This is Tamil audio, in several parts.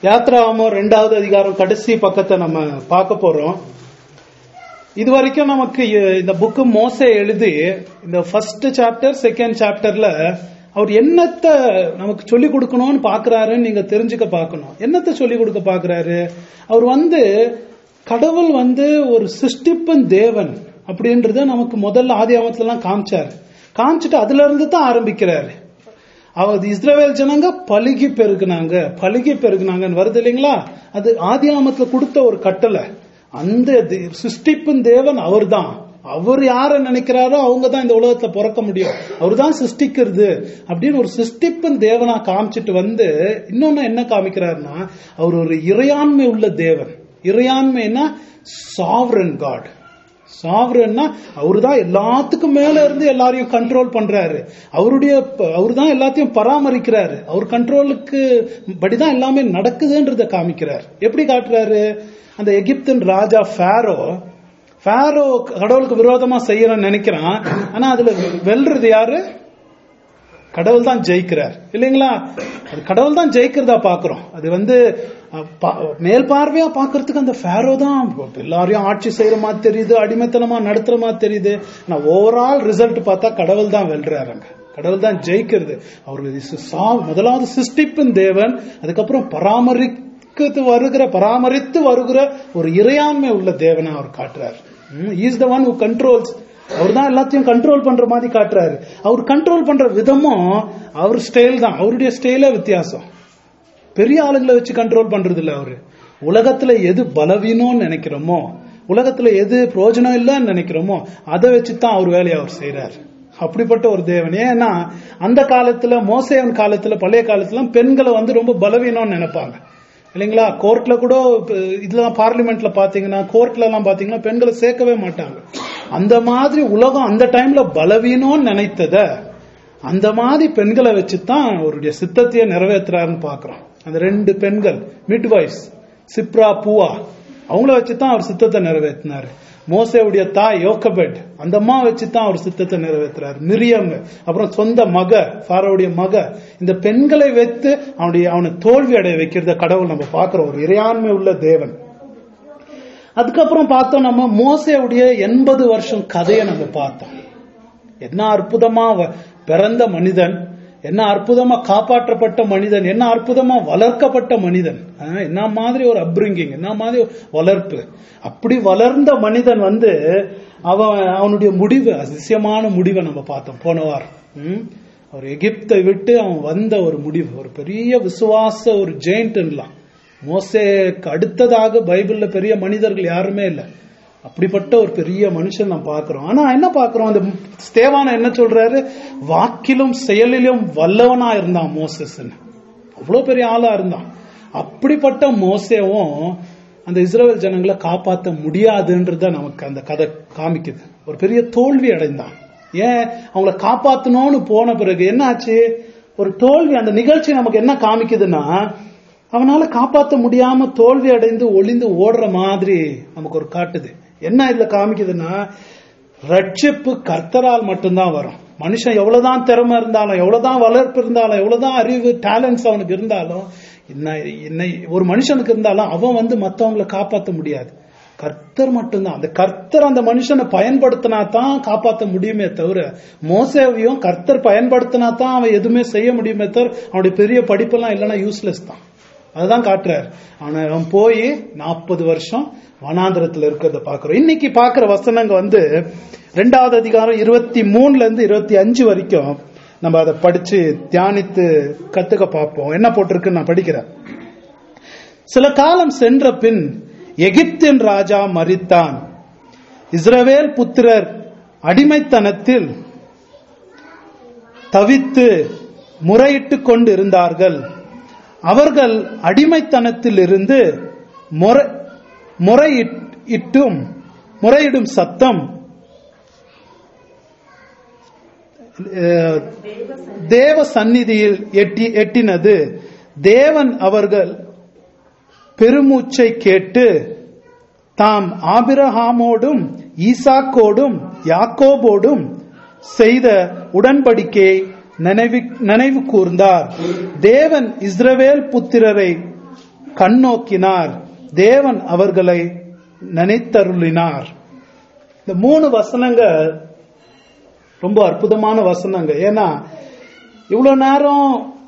யாத்ராமோ ரெண்டாவது அதிகாரம் கடைசி பக்கத்தை நம்ம பார்க்க போறோம் இது வரைக்கும் நமக்கு இ- இந்த புக்கு மோசே எழுதி இந்த ஃபர்ஸ்ட் சாப்டர் செகண்ட் சாப்டர்ல அவர் என்னத்தை நமக்கு சொல்லி கொடுக்கணும்னு பாக்குறாருன்னு நீங்க தெரிஞ்சுக்க பார்க்கணும் என்னத்தை சொல்லி கொடுக்க பாக்குறாரு அவர் வந்து கடவுள் வந்து ஒரு சிருஷ்டிப்பன் தேவன் அப்படின்றத நமக்கு முதல்ல ஆதி எல்லாம் காமிச்சாரு காமிச்சிட்டு அதுல இருந்து தான் ஆரம்பிக்கிறாரு அவர் இஸ்ரவேல் ஜனங்க பலுகி பெருகுனாங்க பலுகி பெருகுனாங்கன்னு வருது இல்லைங்களா அது ஆதியாமத்துல கொடுத்த ஒரு கட்டளை அந்த தே- சிருஷ்டிப்பின் தேவன் அவர்தான் அவர் யார நினைக்கிறாரோ அவங்க தான் இந்த உலகத்துல பிறக்க முடியும் அவர் தான் சிருஷ்டிக்கிறது அப்படின்னு ஒரு சிருஷ்டிப்பின் தேவனா காமிச்சிட்டு வந்து இன்னொன்னு என்ன காமிக்கிறாருன்னா அவர் ஒரு இறையாண்மை உள்ள தேவன் இறையாண்மைன்னா சாவரன் காட் சாவரன்னா அவரு தான் எல்லாத்துக்கும் மேல இருந்து எல்லாரையும் கண்ட்ரோல் பண்றாரு அவருடைய அவரு தான் எல்லாத்தையும் பராமரிக்கிறாரு அவர் கண்ட்ரோலுக்கு படிதான் எல்லாமே நடக்குதுன்றத காமிக்கிறார் எப்படி காட்டுறாரு அந்த எகிப்தின் ராஜா ஃபேரோ ஃபேரோ கடவுளுக்கு விரோதமா செய்யறன்னு நினைக்கிறான் ஆனா அதுல வெல்றது யாரு கடவுள் தான் ஜெயிக்கிறார் இல்லைங்களா அது கடவுள் தான் ஜெயிக்கிறதா பாக்குறோம் அது வந்து அஹ், பா- மேல் பார்வையா பாக்குறதுக்கு அந்த ஃபேரோ தான் எல்லாரையும் ஆட்சி செய்யற மாதிரி தெரியுது அடிமைத்தனமா நடத்துற மாதிரி தெரியுது ஆனா ஓவரால் ரிசல்ட் பார்த்தா கடவுள் தான் வெல்றாருங்க கடவுள் தான் ஜெயிக்கிறது அவர் சா- முதலாவது சிருஷ்டிப்பின் தேவன் அதுக்கப்புறம் பராமரிக்கிறது வருகிற பராமரித்து வருகிற ஒரு இறையாண்மை உள்ள தேவனை அவர் காட்டுறார் is the one who controls அவர் தான் எல்லாத்தையும் கண்ட்ரோல் பண்ற மாதிரி காட்டுறாரு அவர் கண்ட்ரோல் பண்ற விதமும் அவர் ஸ்டைல் தான் அவருடைய ஸ்டைலே வித்தியாசம் பெரிய ஆளுங்களை வச்சு கண்ட்ரோல் பண்றது இல்ல அவரு உலகத்துல எது பலவீனம்னு நினைக்கிறோமோ உலகத்துல எது பிரயோஜனம் இல்லைன்னு நினைக்கிறோமோ அதை வச்சு தான் அவர் வேலையை அவர் செய்யறாரு அப்படிப்பட்ட ஒரு தேவன் ஏன்னா அந்த காலத்துல மோசேவன் காலத்துல பழைய காலத்துல பெண்களை வந்து ரொம்ப பலவீனம்னு நினைப்பாங்க இல்லைங்களா கோர்ட்ல கூட இப்ப இதெல்லாம் பார்லிமெண்ட்ல பாத்தீங்கன்னா கோர்ட்ல எல்லாம் பாத்தீங்கன்னா பெண்களை சேர்க்கவே மாட்டாங்க அந்த மாதிரி உலகம் அந்த டைம்ல பலவீனம்னு நினைத்தத அந்த மாதிரி பெண்களை வச்சு தான் அவருடைய சித்தத்தையே நிறைவேற்றுறாருன்னு பாக்குறோம் அந்த ரெண்டு பெண்கள் மிட்வைஸ் சிப்ரா பூவா அவங்கள வச்சு தான் அவர் சித்தத்தை நிறைவேற்றினாரு மோசேவுடைய தாய் யோக்கபெட் அந்த அம்மா வச்சு தான் அவர் சித்தத்தை நிறைவேற்றுறாரு மிரியம் அப்புறம் சொந்த மக ஃபாரோவுடைய மக இந்த பெண்களை வைத்து அவனுடைய அவனை தோல்வி அடைய வைக்கிறத கடவுள் நம்ம பார்க்கிறோம் ஒரு இறையாண்மை உள்ள தேவன் அதுக்கப்புறம் பார்த்தோம் நம்ம மோசேவுடைய எண்பது வருஷம் கதையை நம்ம பார்த்தோம் என்ன அற்புதமா வ- பிறந்த மனிதன் என்ன அற்புதமா காப்பாற்றப்பட்ட மனிதன் என்ன அற்புதமா வளர்க்கப்பட்ட மனிதன் ஆ, என்ன மாதிரி ஒரு அப்ரிங்கிங் என்ன மாதிரி ஒரு வளர்ப்பு அப்படி வளர்ந்த மனிதன் வந்து அவன் அவனுடைய முடிவு அதிசயமான முடிவை நம்ம பார்த்தோம் போன வாரம் ம்? ஒரு எகிப்தை விட்டு அவன் வந்த ஒரு முடிவு ஒரு பெரிய விசுவாச ஒரு ஜெயின்ட்லாம் மோசேக்கு அடுத்ததாக பைபிள்ல பெரிய மனிதர்கள் யாருமே இல்லை அப்படிப்பட்ட ஒரு பெரிய மனுஷன் நாம் பார்க்கிறோம் ஆனா என்ன பார்க்கிறோம் அந்த ஸ்தேவான என்ன சொல்றாரு வாக்கிலும் செயலிலும் வல்லவனா இருந்தான் மோசஸ்ன்னு அவ்வளவு பெரிய ஆளா இருந்தான் அப்படிப்பட்ட மோசேவும் அந்த இஸ்ரவேல் ஜனங்களை காப்பாற்ற முடியாதுன்றத நமக்கு அந்த கதை காமிக்குது ஒரு பெரிய தோல்வி அடைந்தான் ஏன் அவங்கள காப்பாத்தணும்னு போன பிறகு என்ன ஆச்சு ஒரு தோல்வி அந்த நிகழ்ச்சி நமக்கு என்ன காமிக்குதுன்னா அவனால காப்பாற்ற முடியாம தோல்வி அடைந்து ஒளிந்து ஓடுற மாதிரி நமக்கு ஒரு காட்டுது என்ன இதுல காமிக்குதுன்னா ரட்சிப்பு கர்த்தரால் மட்டும்தான் வரும் மனுஷன் எவ்வளவுதான் திறமை இருந்தாலும் எவ்வளவுதான் வளர்ப்பு இருந்தாலும் எவ்வளவுதான் அறிவு டேலண்ட்ஸ் அவனுக்கு இருந்தாலும் என்ன என்ன ஒரு மனுஷனுக்கு இருந்தாலும் அவன் வந்து மத்தவங்களை காப்பாற்ற முடியாது கர்த்தர் மட்டும்தான் அந்த கர்த்தர் அந்த மனுஷனை பயன்படுத்தினா தான் காப்பாற்ற முடியுமே தவிர மோசேவையும் கர்த்தர் பயன்படுத்தினா தான் அவன் எதுவுமே செய்ய முடியுமே தவிர அவனுடைய பெரிய படிப்பெல்லாம் இல்லைன்னா யூஸ்லெஸ் தான் அதுதான் காட்டுறாரு அவனை அவன் போய் நாற்பது வருஷம் வனாந்திரத்துல இருக்கிறத பாக்குறோம் இன்னைக்கு பாக்குற வசனங்க வந்து ரெண்டாவது அதிகாரம் இருபத்தி மூணுல இருந்து இருபத்தி அஞ்சு வரைக்கும் நம்ம அதை படிச்சு தியானித்து கத்துக்க பார்ப்போம் என்ன போட்டிருக்குன்னு நான் படிக்கிறேன் சில காலம் சென்ற பின் எகிப்தின் ராஜா மரித்தான் இஸ்ரவேல் புத்திரர் அடிமைத்தனத்தில் தவித்து முறையிட்டுக் கொண்டிருந்தார்கள் அவர்கள் அடிமைத்தனத்தில் இருந்து முறை முறையிட்டும் முறையிடும் சத்தம் அஹ், தேவ சந்நிதியில் எட்டி எட்டினது தேவன் அவர்கள் பெருமூச்சை கேட்டு தாம் ஆபிரகாமோடும் ஈசாக்கோடும் யாக்கோபோடும் செய்த உடன்படிக்கையை நினைவு நினைவு கூர்ந்தார் தேவன் இஸ்ரவேல் புத்திரரை கண்ணோக்கினார் தேவன் அவர்களை நினைத்தருளினார் இந்த மூணு வசனங்க ரொம்ப அற்புதமான வசனங்க ஏன்னா இவ்வளவு நேரம்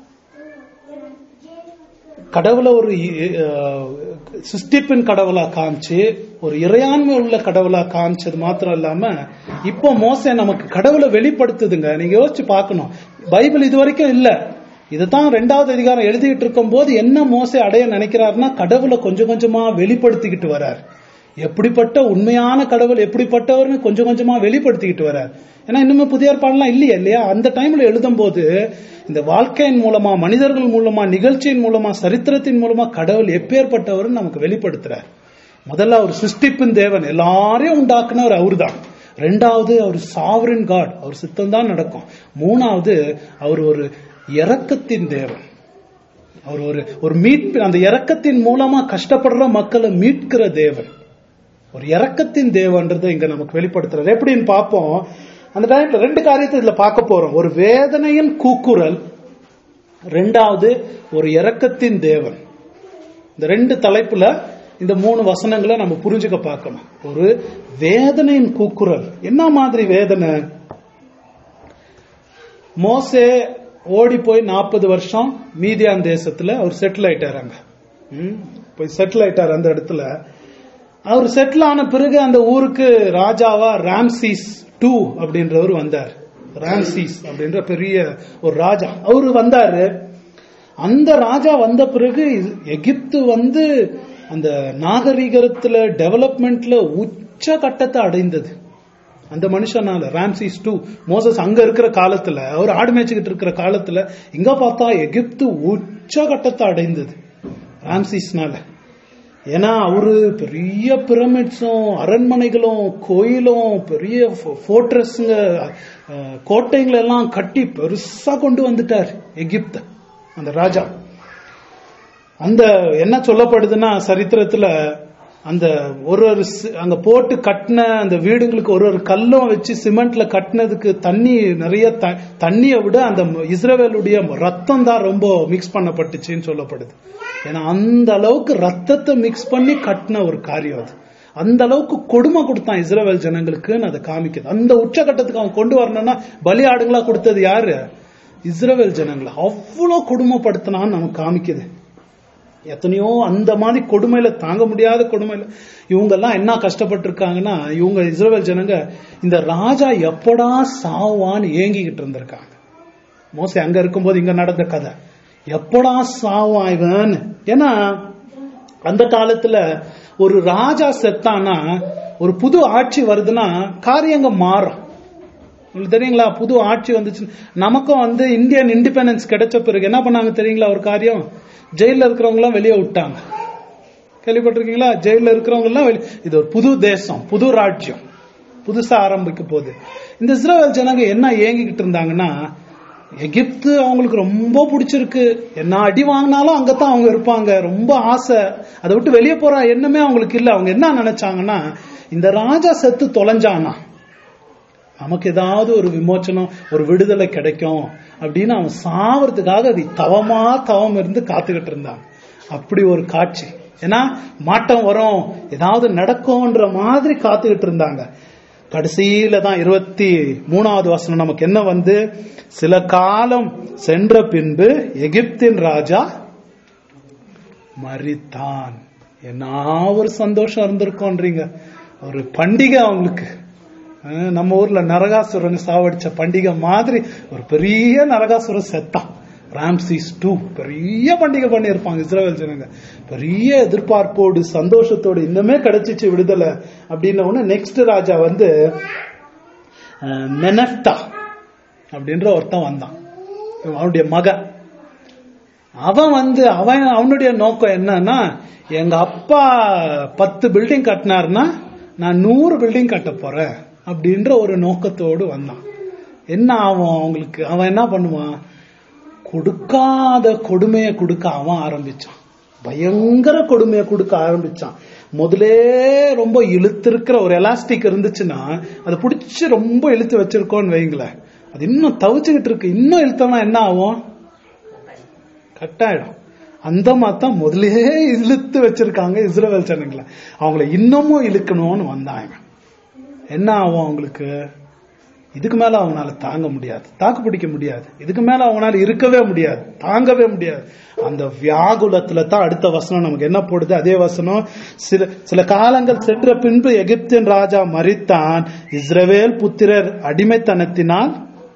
கடவுளை ஒரு அஹ், சிருஷ்டிப்பின் கடவுளா காமிச்சு ஒரு இறையாண்மை உள்ள கடவுளா காமிச்சது மாத்திரம் இல்லாம இப்போ மோசே நமக்கு கடவுளை வெளிப்படுத்துதுங்க நீங்க யோசிச்சு பார்க்கணும் பைபிள் இது வரைக்கும் இல்ல இதுதான் ரெண்டாவது அதிகாரம் எழுதிட்டு இருக்கும் போது என்ன மோசே அடைய நினைக்கிறாருன்னா கடவுளை கொஞ்சம் கொஞ்சமா வெளிப்படுத்திக்கிட்டு வரார் எப்படிப்பட்ட உண்மையான கடவுள் எப்படிப்பட்டவர்னு கொஞ்சம் கொஞ்சமா வெளிப்படுத்திக்கிட்டு வரார் ஏன்னா இன்னுமே புதிய ஏற்பாடுலாம் இல்லையா இல்லையா அந்த டைம்ல எழுதும் போது இந்த வாழ்க்கையின் மூலமா மனிதர்கள் மூலமா நிகழ்ச்சியின் மூலமா சரித்திரத்தின் மூலமா கடவுள் எப்பேற்பட்டவர்னு நமக்கு வெளிப்படுத்துறார் முதல்ல அவர் சிருஷ்டிப்பின் தேவன் எல்லாரையும் உண்டாக்குனவர் அவர்தான் ரெண்டாவது அவர் சாவரின் காட் அவர் சித்தம் தான் நடக்கும் மூணாவது அவர் ஒரு இரக்கத்தின் தேவன் அவர் ஒரு ஒரு மீட்பு அந்த இரக்கத்தின் மூலமா கஷ்டப்படுற மக்களை மீட்கிற தேவன் ஒரு இரக்கத்தின் தேவன்றதை இங்க நமக்கு வெளிப்படுத்துறாரு எப்படின்னு பார்ப்போம் அந்த டைம்ல ரெண்டு காரியத்தை இதுல பார்க்க போறோம் ஒரு வேதனையின் கூக்குரல் ரெண்டாவது ஒரு இரக்கத்தின் தேவன் இந்த ரெண்டு தலைப்புல இந்த மூணு வசனங்களை நம்ம புரிஞ்சுக்க பார்க்கணும் ஒரு வேதனையின் கூக்குரல் என்ன மாதிரி வேதனை மோசே ஓடி போய் நாற்பது வருஷம் மீதியான் தேசத்துல அவர் செட்டில் ஆயிட்டாராங்க ம், போய் செட்டில் ஆயிட்டார் அந்த இடத்துல அவர் செட்டில் ஆன பிறகு அந்த ஊருக்கு ராஜாவா ராம்சீஸ் டூ அப்படின்றவர் வந்தார் ராம்சீஸ் அப்படின்ற பெரிய ஒரு ராஜா அவரு வந்தாரு அந்த ராஜா வந்த பிறகு எகிப்து வந்து அந்த நாகரிகத்துல டெவலப்மெண்ட்ல உச்ச கட்டத்தை அடைந்தது அந்த மனுஷனால ராம்சிஸ் டூ மோசஸ் அங்க இருக்கிற காலத்துல அவர் ஆடு மேய்ச்சிக்கிட்டு இருக்கிற காலத்துல இங்க பார்த்தா எகிப்து உச்ச கட்டத்தை அடைந்தது ராம்சிஸ்னால ஏன்னா அவரு பெரிய பிரமிட்ஸும் அரண்மனைகளும் கோயிலும் பெரிய ஃபோர்ட்ரஸ்ங்க கோட்டைங்களை எல்லாம் கட்டி பெருசா கொண்டு வந்துட்டார் எகிப்த அந்த ராஜா அந்த என்ன சொல்லப்படுதுன்னா சரித்திரத்துல அந்த ஒரு ஒரு சி- அங்க போட்டு கட்டின அந்த வீடுங்களுக்கு ஒரு ஒரு கல்லும் வச்சு சிமெண்ட்ல கட்டினதுக்கு தண்ணி நிறைய த- தண்ணியை விட அந்த இஸ்ரவேலுடைய ரத்தம் தான் ரொம்ப மிக்ஸ் பண்ணப்பட்டுச்சுன்னு சொல்லப்படுது ஏன்னா அந்த அளவுக்கு ரத்தத்தை மிக்ஸ் பண்ணி கட்டின ஒரு காரியம் அது அந்த அளவுக்கு கொடுமை கொடுத்தான் இஸ்ரவேல் ஜனங்களுக்குன்னு அதை காமிக்குது அந்த உச்சகட்டத்துக்கு அவன் கொண்டு வரணும்னா பலி ஆடுங்களா கொடுத்தது யாரு இஸ்ரவேல் ஜனங்களை அவ்வளோ கொடுமைப்படுத்தினான்னு நமக்கு காமிக்குது எத்தனையோ அந்த மாதிரி கொடுமையில தாங்க முடியாத கொடுமையில இவங்க எல்லாம் என்ன கஷ்டப்பட்டிருக்காங்கன்னா இவங்க இஸ்ரவேல் ஜனங்க இந்த ராஜா எப்படா சாவான்னு ஏங்கிக்கிட்டு இருந்திருக்காங்க மோசே அங்க இருக்கும்போது இங்க நடந்த கதை எப்படா சாவான் இவன் ஏன்னா அந்த காலத்துல ஒரு ராஜா செத்தானா ஒரு புது ஆட்சி வருதுன்னா காரியங்க மாறும் உங்களுக்கு தெரியுங்களா புது ஆட்சி வந்துச்சு நமக்கும் வந்து இந்தியன் இண்டிபெண்டன்ஸ் கிடைச்ச பிறகு என்ன பண்ணாங்க தெரியுங்களா ஒரு காரியம் ஜெயில இருக்கிறவங்க எல்லாம் வெளியே விட்டாங்க கேள்விப்பட்டிருக்கீங்களா ஜெயில இருக்கிறவங்க எல்லாம் வெளி- இது ஒரு புது தேசம் புது ராஜ்யம் புதுசா ஆரம்பிக்க போகுது இந்த இஸ்ரேல் ஜனங்க என்ன ஏங்கிக்கிட்டு இருந்தாங்கன்னா எகிப்து அவங்களுக்கு ரொம்ப பிடிச்சிருக்கு என்ன அடி வாங்கினாலும் அங்கதான் அவங்க இருப்பாங்க ரொம்ப ஆசை அதை விட்டு வெளியே போற எண்ணமே அவங்களுக்கு இல்ல அவங்க என்ன நினைச்சாங்கன்னா இந்த ராஜா செத்து தொலைஞ்சானா நமக்கு ஏதாவது ஒரு விமோச்சனம் ஒரு விடுதலை கிடைக்கும் அப்படின்னு அவன் சாவறதுக்காக அது தவமா தவம் இருந்து காத்துக்கிட்டு இருந்தான் அப்படி ஒரு காட்சி ஏன்னா மாட்டம் வரும் ஏதாவது நடக்கும்ன்ற மாதிரி காத்துக்கிட்டு இருந்தாங்க கடைசியில தான் இருபத்தி மூணாவது வசனம் நமக்கு என்ன வந்து சில காலம் சென்ற பின்பு எகிப்தின் ராஜா மரித்தான் என்ன ஒரு சந்தோஷம் இருந்திருக்கோன்றீங்க ஒரு பண்டிகை அவங்களுக்கு அஹ் நம்ம ஊர்ல நரகாசுரன் சாவடிச்ச பண்டிகை மாதிரி ஒரு பெரிய நரகாசுரன் செத்தான் ராம்சிஸ் டூ பெரிய பண்டிகை பண்ணியிருப்பாங்க இஸ்ரேல் ஜனங்க பெரிய எதிர்பார்ப்போடு சந்தோஷத்தோடு இன்னுமே கிடைச்சிச்சு விடுதலை அப்படின்ன உடனே நெக்ஸ்ட் ராஜா வந்து அஹ், மெனப்டா அப்படின்ற ஒருத்தன் வந்தான் அவனுடைய மகன் அவன் வந்து அவன் அவனுடைய நோக்கம் என்னன்னா எங்க அப்பா பத்து பில்டிங் கட்டினாருன்னா நான் நூறு பில்டிங் கட்ட போறேன் அப்படின்ற ஒரு நோக்கத்தோடு வந்தான் என்ன ஆகும் அவங்களுக்கு அவன் என்ன பண்ணுவான் கொடுக்காத கொடுமையை கொடுக்க அவன் ஆரம்பிச்சான் பயங்கர கொடுமையை கொடுக்க ஆரம்பிச்சான் முதலே ரொம்ப இழுத்திருக்கிற ஒரு எலாஸ்டிக் இருந்துச்சுன்னா அதை பிடிச்சி ரொம்ப இழுத்து வச்சிருக்கோன்னு வைங்களேன் அது இன்னும் தவிச்சுக்கிட்டு இருக்கு இன்னும் இழுத்தோம்னா என்ன ஆகும் கட்டாயிடும் அந்த மாதிரி தான் முதல்லயே இழுத்து வச்சிருக்காங்க இஸ்ரேல் ஜனங்களை அவங்கள இன்னமும் இழுக்கணும்னு வந்தாங்க என்ன ஆகும் அவங்களுக்கு இதுக்கு மேல அவங்களால தாங்க முடியாது தாக்கு பிடிக்க முடியாது இதுக்கு மேல அவங்களால இருக்கவே முடியாது தாங்கவே முடியாது அந்த வியாகுலத்துல தான் அடுத்த வசனம் நமக்கு என்ன போடுது அதே வசனம் சில சில காலங்கள் சென்ற பின்பு எகிப்தின் ராஜா மரித்தான் இஸ்ரவேல் புத்திரர் அடிமைத்தனத்தினால்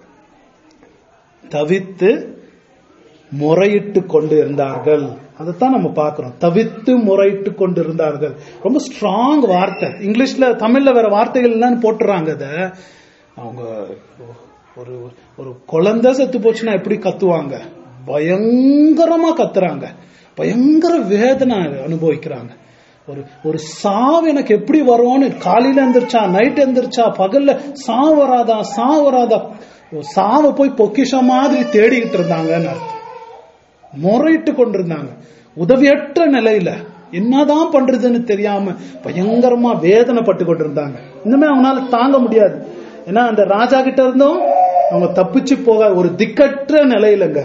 தவித்து முறையிட்டு கொண்டு இருந்தார்கள் அதைத்தான் நம்ம பார்க்கிறோம் தவித்து முறையிட்டு கொண்டு இருந்தார்கள் ரொம்ப ஸ்ட்ராங் வார்த்தை இங்கிலீஷ்ல தமிழ்ல வேற வார்த்தைகள் என்னன்னு போட்டுறாங்க அத அவங்க ஒரு ஒரு குழந்தை செத்து போச்சுன்னா எப்படி கத்துவாங்க பயங்கரமா கத்துறாங்க பயங்கர வேதனை அனுபவிக்கிறாங்க ஒரு ஒரு சாவு எனக்கு எப்படி வரும்னு காலையில எந்திரிச்சா நைட் எந்திரிச்சா பகல்ல சாவு வராதா சாவு வராதா சாவை போய் பொக்கிஷ மாதிரி தேடிக்கிட்டு இருந்தாங்கன்னு அர்த்தம் முறையிட்டு கொண்டிருந்தாங்க உதவியற்ற நிலையில என்னதான் பண்றதுன்னு தெரியாம பயங்கரமா வேதனைப்பட்டு கொண்டிருந்தாங்க இன்னுமே அவங்களால தாங்க முடியாது ஏன்னா அந்த ராஜா கிட்ட இருந்தும் அவங்க தப்பிச்சு போக ஒரு திக்கற்ற நிலையிலங்க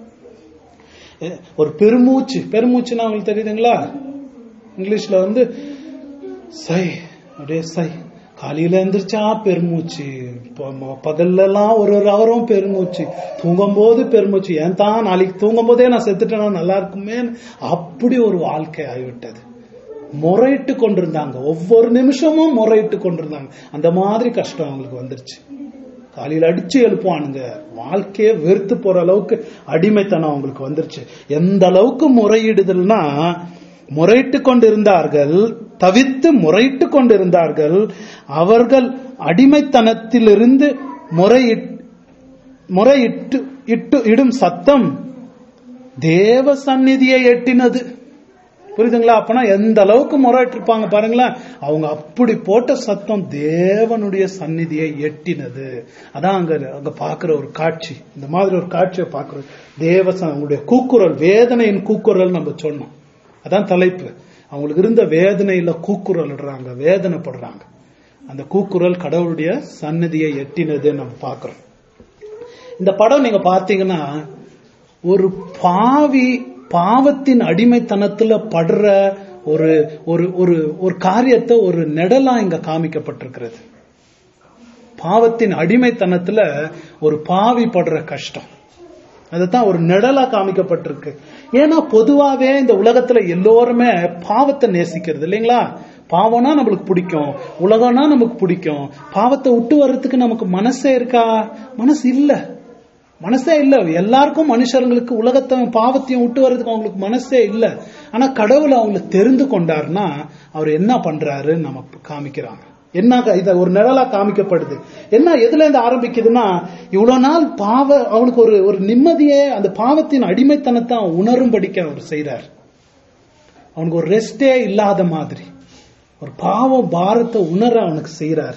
ஒரு பெருமூச்சு பெருமூச்சுன்னா அவங்களுக்கு தெரியுதுங்களா இங்கிலீஷ்ல வந்து சை அப்படியே சை காலையில எந்திரிச்சா பெருமூச்சு பகல்ல எல்லாம் ஒரு ஒரு அவரும் பெருமூச்சு தூங்கும் போது பெருமூச்சு ஏன் தான் நாளைக்கு தூங்கும் போதே நான் செத்துட்டேன்னா நல்லா இருக்குமே அப்படி ஒரு வாழ்க்கை ஆகிவிட்டது முறையிட்டு கொண்டிருந்தாங்க ஒவ்வொரு நிமிஷமும் முறையிட்டு கொண்டிருந்தாங்க அந்த மாதிரி கஷ்டம் அவங்களுக்கு வந்துருச்சு காலையில் அடிச்சு எழுப்புவானுங்க வாழ்க்கையே வெறுத்து போற அளவுக்கு அடிமைத்தனம் அவங்களுக்கு வந்துருச்சு எந்த அளவுக்கு முறையிடுதல்னா முறையிட்டு கொண்டிருந்தார்கள் தவித்து முறையிட்டு கொண்டிருந்தார்கள் அவர்கள் அடிமைத்தனத்திலிருந்து முறையிட் முறையிட்டு இட்டு இடும் சத்தம் தேவ சந்நிதியை எட்டினது புரியுதுங்களா அப்பனா எந்த அளவுக்கு முறையிட்டு இருப்பாங்க பாருங்களேன் அவங்க அப்படி போட்ட சத்தம் தேவனுடைய சந்நிதியை எட்டினது அதான் அங்க அங்க பாக்குற ஒரு காட்சி இந்த மாதிரி ஒரு காட்சியை பாக்குறோம் தேவ அவங்களுடைய கூக்குரல் வேதனையின் கூக்குரல் நம்ம சொன்னோம் அதான் தலைப்பு அவங்களுக்கு இருந்த வேதனையில கூக்குரல் இடுறாங்க வேதனைப்படுறாங்க அந்த கூக்குரல் கடவுளுடைய சன்னதியை எட்டினது நம்ம பார்க்கிறோம் இந்த படம் நீங்க பாத்தீங்கன்னா ஒரு பாவி பாவத்தின் அடிமைத்தனத்துல படுற ஒரு ஒரு ஒரு ஒரு காரியத்தை ஒரு நெடலா இங்க காமிக்கப்பட்டிருக்கிறது பாவத்தின் அடிமைத்தனத்துல ஒரு பாவி படுற கஷ்டம் அதுதான் ஒரு நிழலா காமிக்கப்பட்டிருக்கு ஏன்னா பொதுவாவே இந்த உலகத்துல எல்லோருமே பாவத்தை நேசிக்கிறது இல்லைங்களா பாவம்னா நம்மளுக்கு பிடிக்கும் உலகம்னா நமக்கு பிடிக்கும் பாவத்தை விட்டு வர்றதுக்கு நமக்கு மனசே இருக்கா மனசு இல்ல மனசே இல்ல எல்லாருக்கும் மனுஷர்களுக்கு உலகத்தை பாவத்தையும் விட்டு வர்றதுக்கு அவங்களுக்கு மனசே இல்ல ஆனா கடவுள் அவங்களுக்கு தெரிந்து கொண்டாருன்னா அவர் என்ன பண்றாரு நமக்கு காமிக்கிறாங்க என்ன இத ஒரு நிழலா காமிக்கப்படுது என்ன எதுல இருந்து ஆரம்பிக்குதுன்னா இவ்வளவு நாள் பாவ அவனுக்கு ஒரு ஒரு நிம்மதியே அந்த பாவத்தின் அடிமைத்தனத்தை அவன் உணரும்படிக்க அவர் செய்யறார் அவனுக்கு ஒரு ரெஸ்டே இல்லாத மாதிரி ஒரு பாவம் பாரத்தை உணர அவனுக்கு செய்யறார்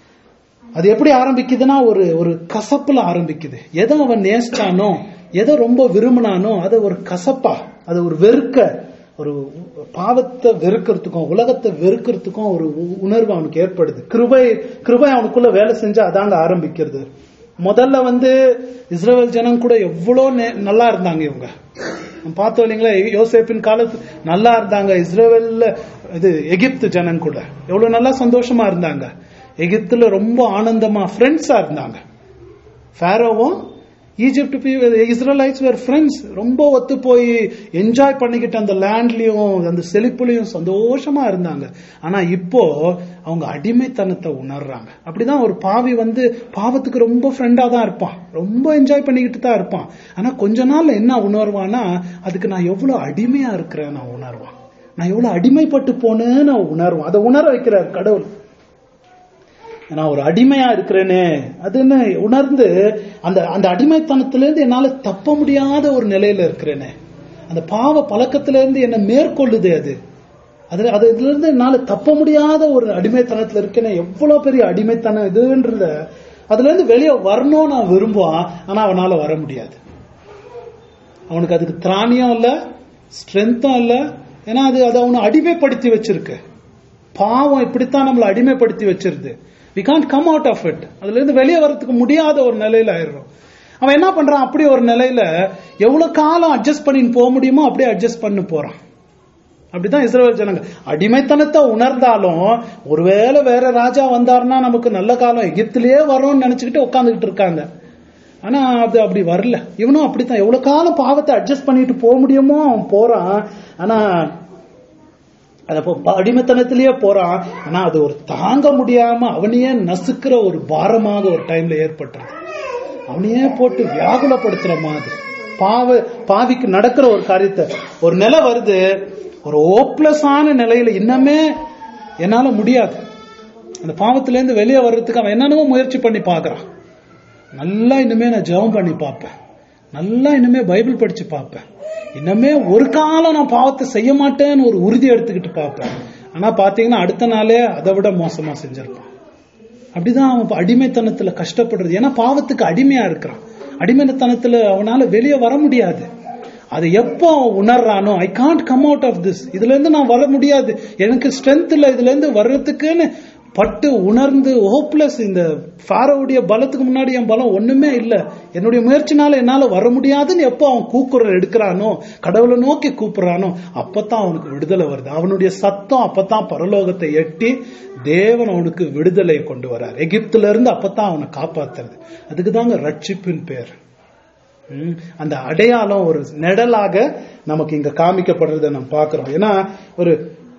அது எப்படி ஆரம்பிக்குதுன்னா ஒரு ஒரு கசப்புல ஆரம்பிக்குது எதை அவன் நேசிச்சானோ எதை ரொம்ப விரும்பினானோ அதை ஒரு கசப்பா அது ஒரு வெறுக்க ஒரு பாவத்தை வெறுக்கிறதுக்கும் உலகத்தை வெறுக்கிறதுக்கும் ஒரு உணர்வு அவனுக்கு ஏற்படுது கிருபை கிருபை அவனுக்குள்ள வேலை செஞ்சு அதாங்க ஆரம்பிக்கிறது முதல்ல வந்து இஸ்ரேல் ஜனம் கூட எவ்வளவு நல்லா இருந்தாங்க இவங்க பார்த்தோம் இல்லைங்களா யோசேப்பின் காலத்து நல்லா இருந்தாங்க இஸ்ரேல்ல இது எகிப்து ஜனம் கூட எவ்வளவு நல்லா சந்தோஷமா இருந்தாங்க எகிப்துல ரொம்ப ஆனந்தமா ஃப்ரெண்ட்ஸா இருந்தாங்க ஃபேரோவும் ஈஜிப்ட் இஸ்ரேலைட்ஸ் வேர் ஃப்ரெண்ட்ஸ் ரொம்ப ஒத்து போய் என்ஜாய் பண்ணிக்கிட்டு அந்த லேண்ட்லயும் அந்த செழிப்புலையும் சந்தோஷமா இருந்தாங்க ஆனா இப்போ அவங்க அடிமைத்தனத்தை உணர்றாங்க அப்படிதான் ஒரு பாவி வந்து பாவத்துக்கு ரொம்ப ஃப்ரெண்டா தான் இருப்பான் ரொம்ப என்ஜாய் பண்ணிக்கிட்டு தான் இருப்பான் ஆனா கொஞ்ச நாள்ல என்ன உணர்வானா அதுக்கு நான் எவ்வளவு அடிமையா இருக்கிறேன் நான் உணர்வான் நான் எவ்வளவு அடிமைப்பட்டு போனேன்னு நான் உணர்வான் அதை உணர வைக்கிறார் கடவுள் நான் ஒரு அடிமையா இருக்கிறேனே அதுன்னு உணர்ந்து அந்த அந்த அடிமைத்தனத்திலிருந்து என்னால தப்ப முடியாத ஒரு நிலையில இருக்கிறேனே அந்த பாவ பழக்கத்திலிருந்து என்ன மேற்கொள்ளுது அது அதுல அது இதுல இருந்து என்னால தப்ப முடியாத ஒரு அடிமைத்தனத்துல இருக்கேனே எவ்வளவு பெரிய அடிமைத்தனம் இதுன்றத அதுல இருந்து வெளியே வரணும்னு நான் விரும்புவான் ஆனா அவனால வர முடியாது அவனுக்கு அதுக்கு திராணியம் இல்ல ஸ்ட்ரென்த்தும் இல்ல ஏன்னா அது அதை அவனை அடிமைப்படுத்தி வச்சிருக்கு பாவம் இப்படித்தான் நம்மளை அடிமைப்படுத்தி வச்சிருது we can't come out of it அதுல இருந்து வெளியே வரதுக்கு முடியாத ஒரு நிலையில ஆயிடுறோம் அவன் என்ன பண்றான் அப்படி ஒரு நிலையில எவ்வளவு காலம் அட்ஜஸ்ட் பண்ணின்னு போக முடியுமோ அப்படியே அட்ஜஸ்ட் பண்ணி போறான் அப்படிதான் இஸ்ரேல் ஜனங்க அடிமைத்தனத்தை உணர்ந்தாலும் ஒருவேளை வேற ராஜா வந்தாருன்னா நமக்கு நல்ல காலம் எகிப்திலேயே வரும்னு நினைச்சுக்கிட்டு உட்காந்துக்கிட்டு இருக்காங்க ஆனா அது அப்படி வரல இவனும் அப்படித்தான் எவ்வளவு காலம் பாவத்தை அட்ஜஸ்ட் பண்ணிட்டு போக முடியுமோ அவன் போறான் ஆனா அது அப்போ அடிமைத்தனத்திலேயே போறான் ஆனா அது ஒரு தாங்க முடியாம அவனையே நசுக்கிற ஒரு பாரமாக ஒரு டைம்ல ஏற்பட்டுறது அவனையே போட்டு வியாகுலப்படுத்துற மாதிரி பாவ பாவிக்கு நடக்கிற ஒரு காரியத்தை ஒரு நிலை வருது ஒரு ஓப்லெஸ்ஸான நிலையில இன்னமே என்னால முடியாது அந்த பாவத்துல இருந்து வெளியே வர்றதுக்கு அவன் என்னென்னவோ முயற்சி பண்ணி பார்க்கறான் நல்லா இனிமே நான் ஜெபம் பண்ணி பார்ப்பேன் நல்லா இனிமே பைபிள் படிச்சு பார்ப்பேன் இனிமே ஒரு காலம் நான் பாவத்தை செய்ய மாட்டேன்னு ஒரு உறுதி எடுத்துக்கிட்டு பார்ப்பேன் ஆனா பாத்தீங்கன்னா அடுத்த நாளே அதை விட மோசமா செஞ்சிருப்பான் அப்படிதான் அவன் இப்ப அடிமைத்தனத்துல கஷ்டப்படுறது ஏன்னா பாவத்துக்கு அடிமையா இருக்கிறான் அடிமைத்தனத்துல அவனால வெளியே வர முடியாது அது எப்போ அவன் உணர்றானோ I can't come out of this இதுல இருந்து நான் வர முடியாது எனக்கு ஸ்ட்ரென்த் இல்ல இதுல இருந்து வர்றதுக்குன்னு பட்டு உணர்ந்து ஹோப்லெஸ் இந்த ஃபாரோவுடைய பலத்துக்கு முன்னாடி என் பலம் ஒண்ணுமே இல்ல என்னுடைய முயற்சினால என்னால வர முடியாதுன்னு எப்போ அவன் கூக்குரல் எடுக்கிறானோ கடவுளை நோக்கி கூப்பிடுறானோ அப்பதான் அவனுக்கு விடுதலை வருது அவனுடைய சத்தம் அப்பதான் பரலோகத்தை எட்டி தேவன் அவனுக்கு விடுதலை கொண்டு வரார் எகிப்துல இருந்து அப்பதான் அவனை காப்பாத்துறது அதுக்கு தாங்க ரட்சிப்பின் பேர் ம், அந்த அடையாளம் ஒரு நிழலாக நமக்கு இங்க காமிக்கப்படுறதை நம்ம பார்க்கிறோம் ஏன்னா ஒரு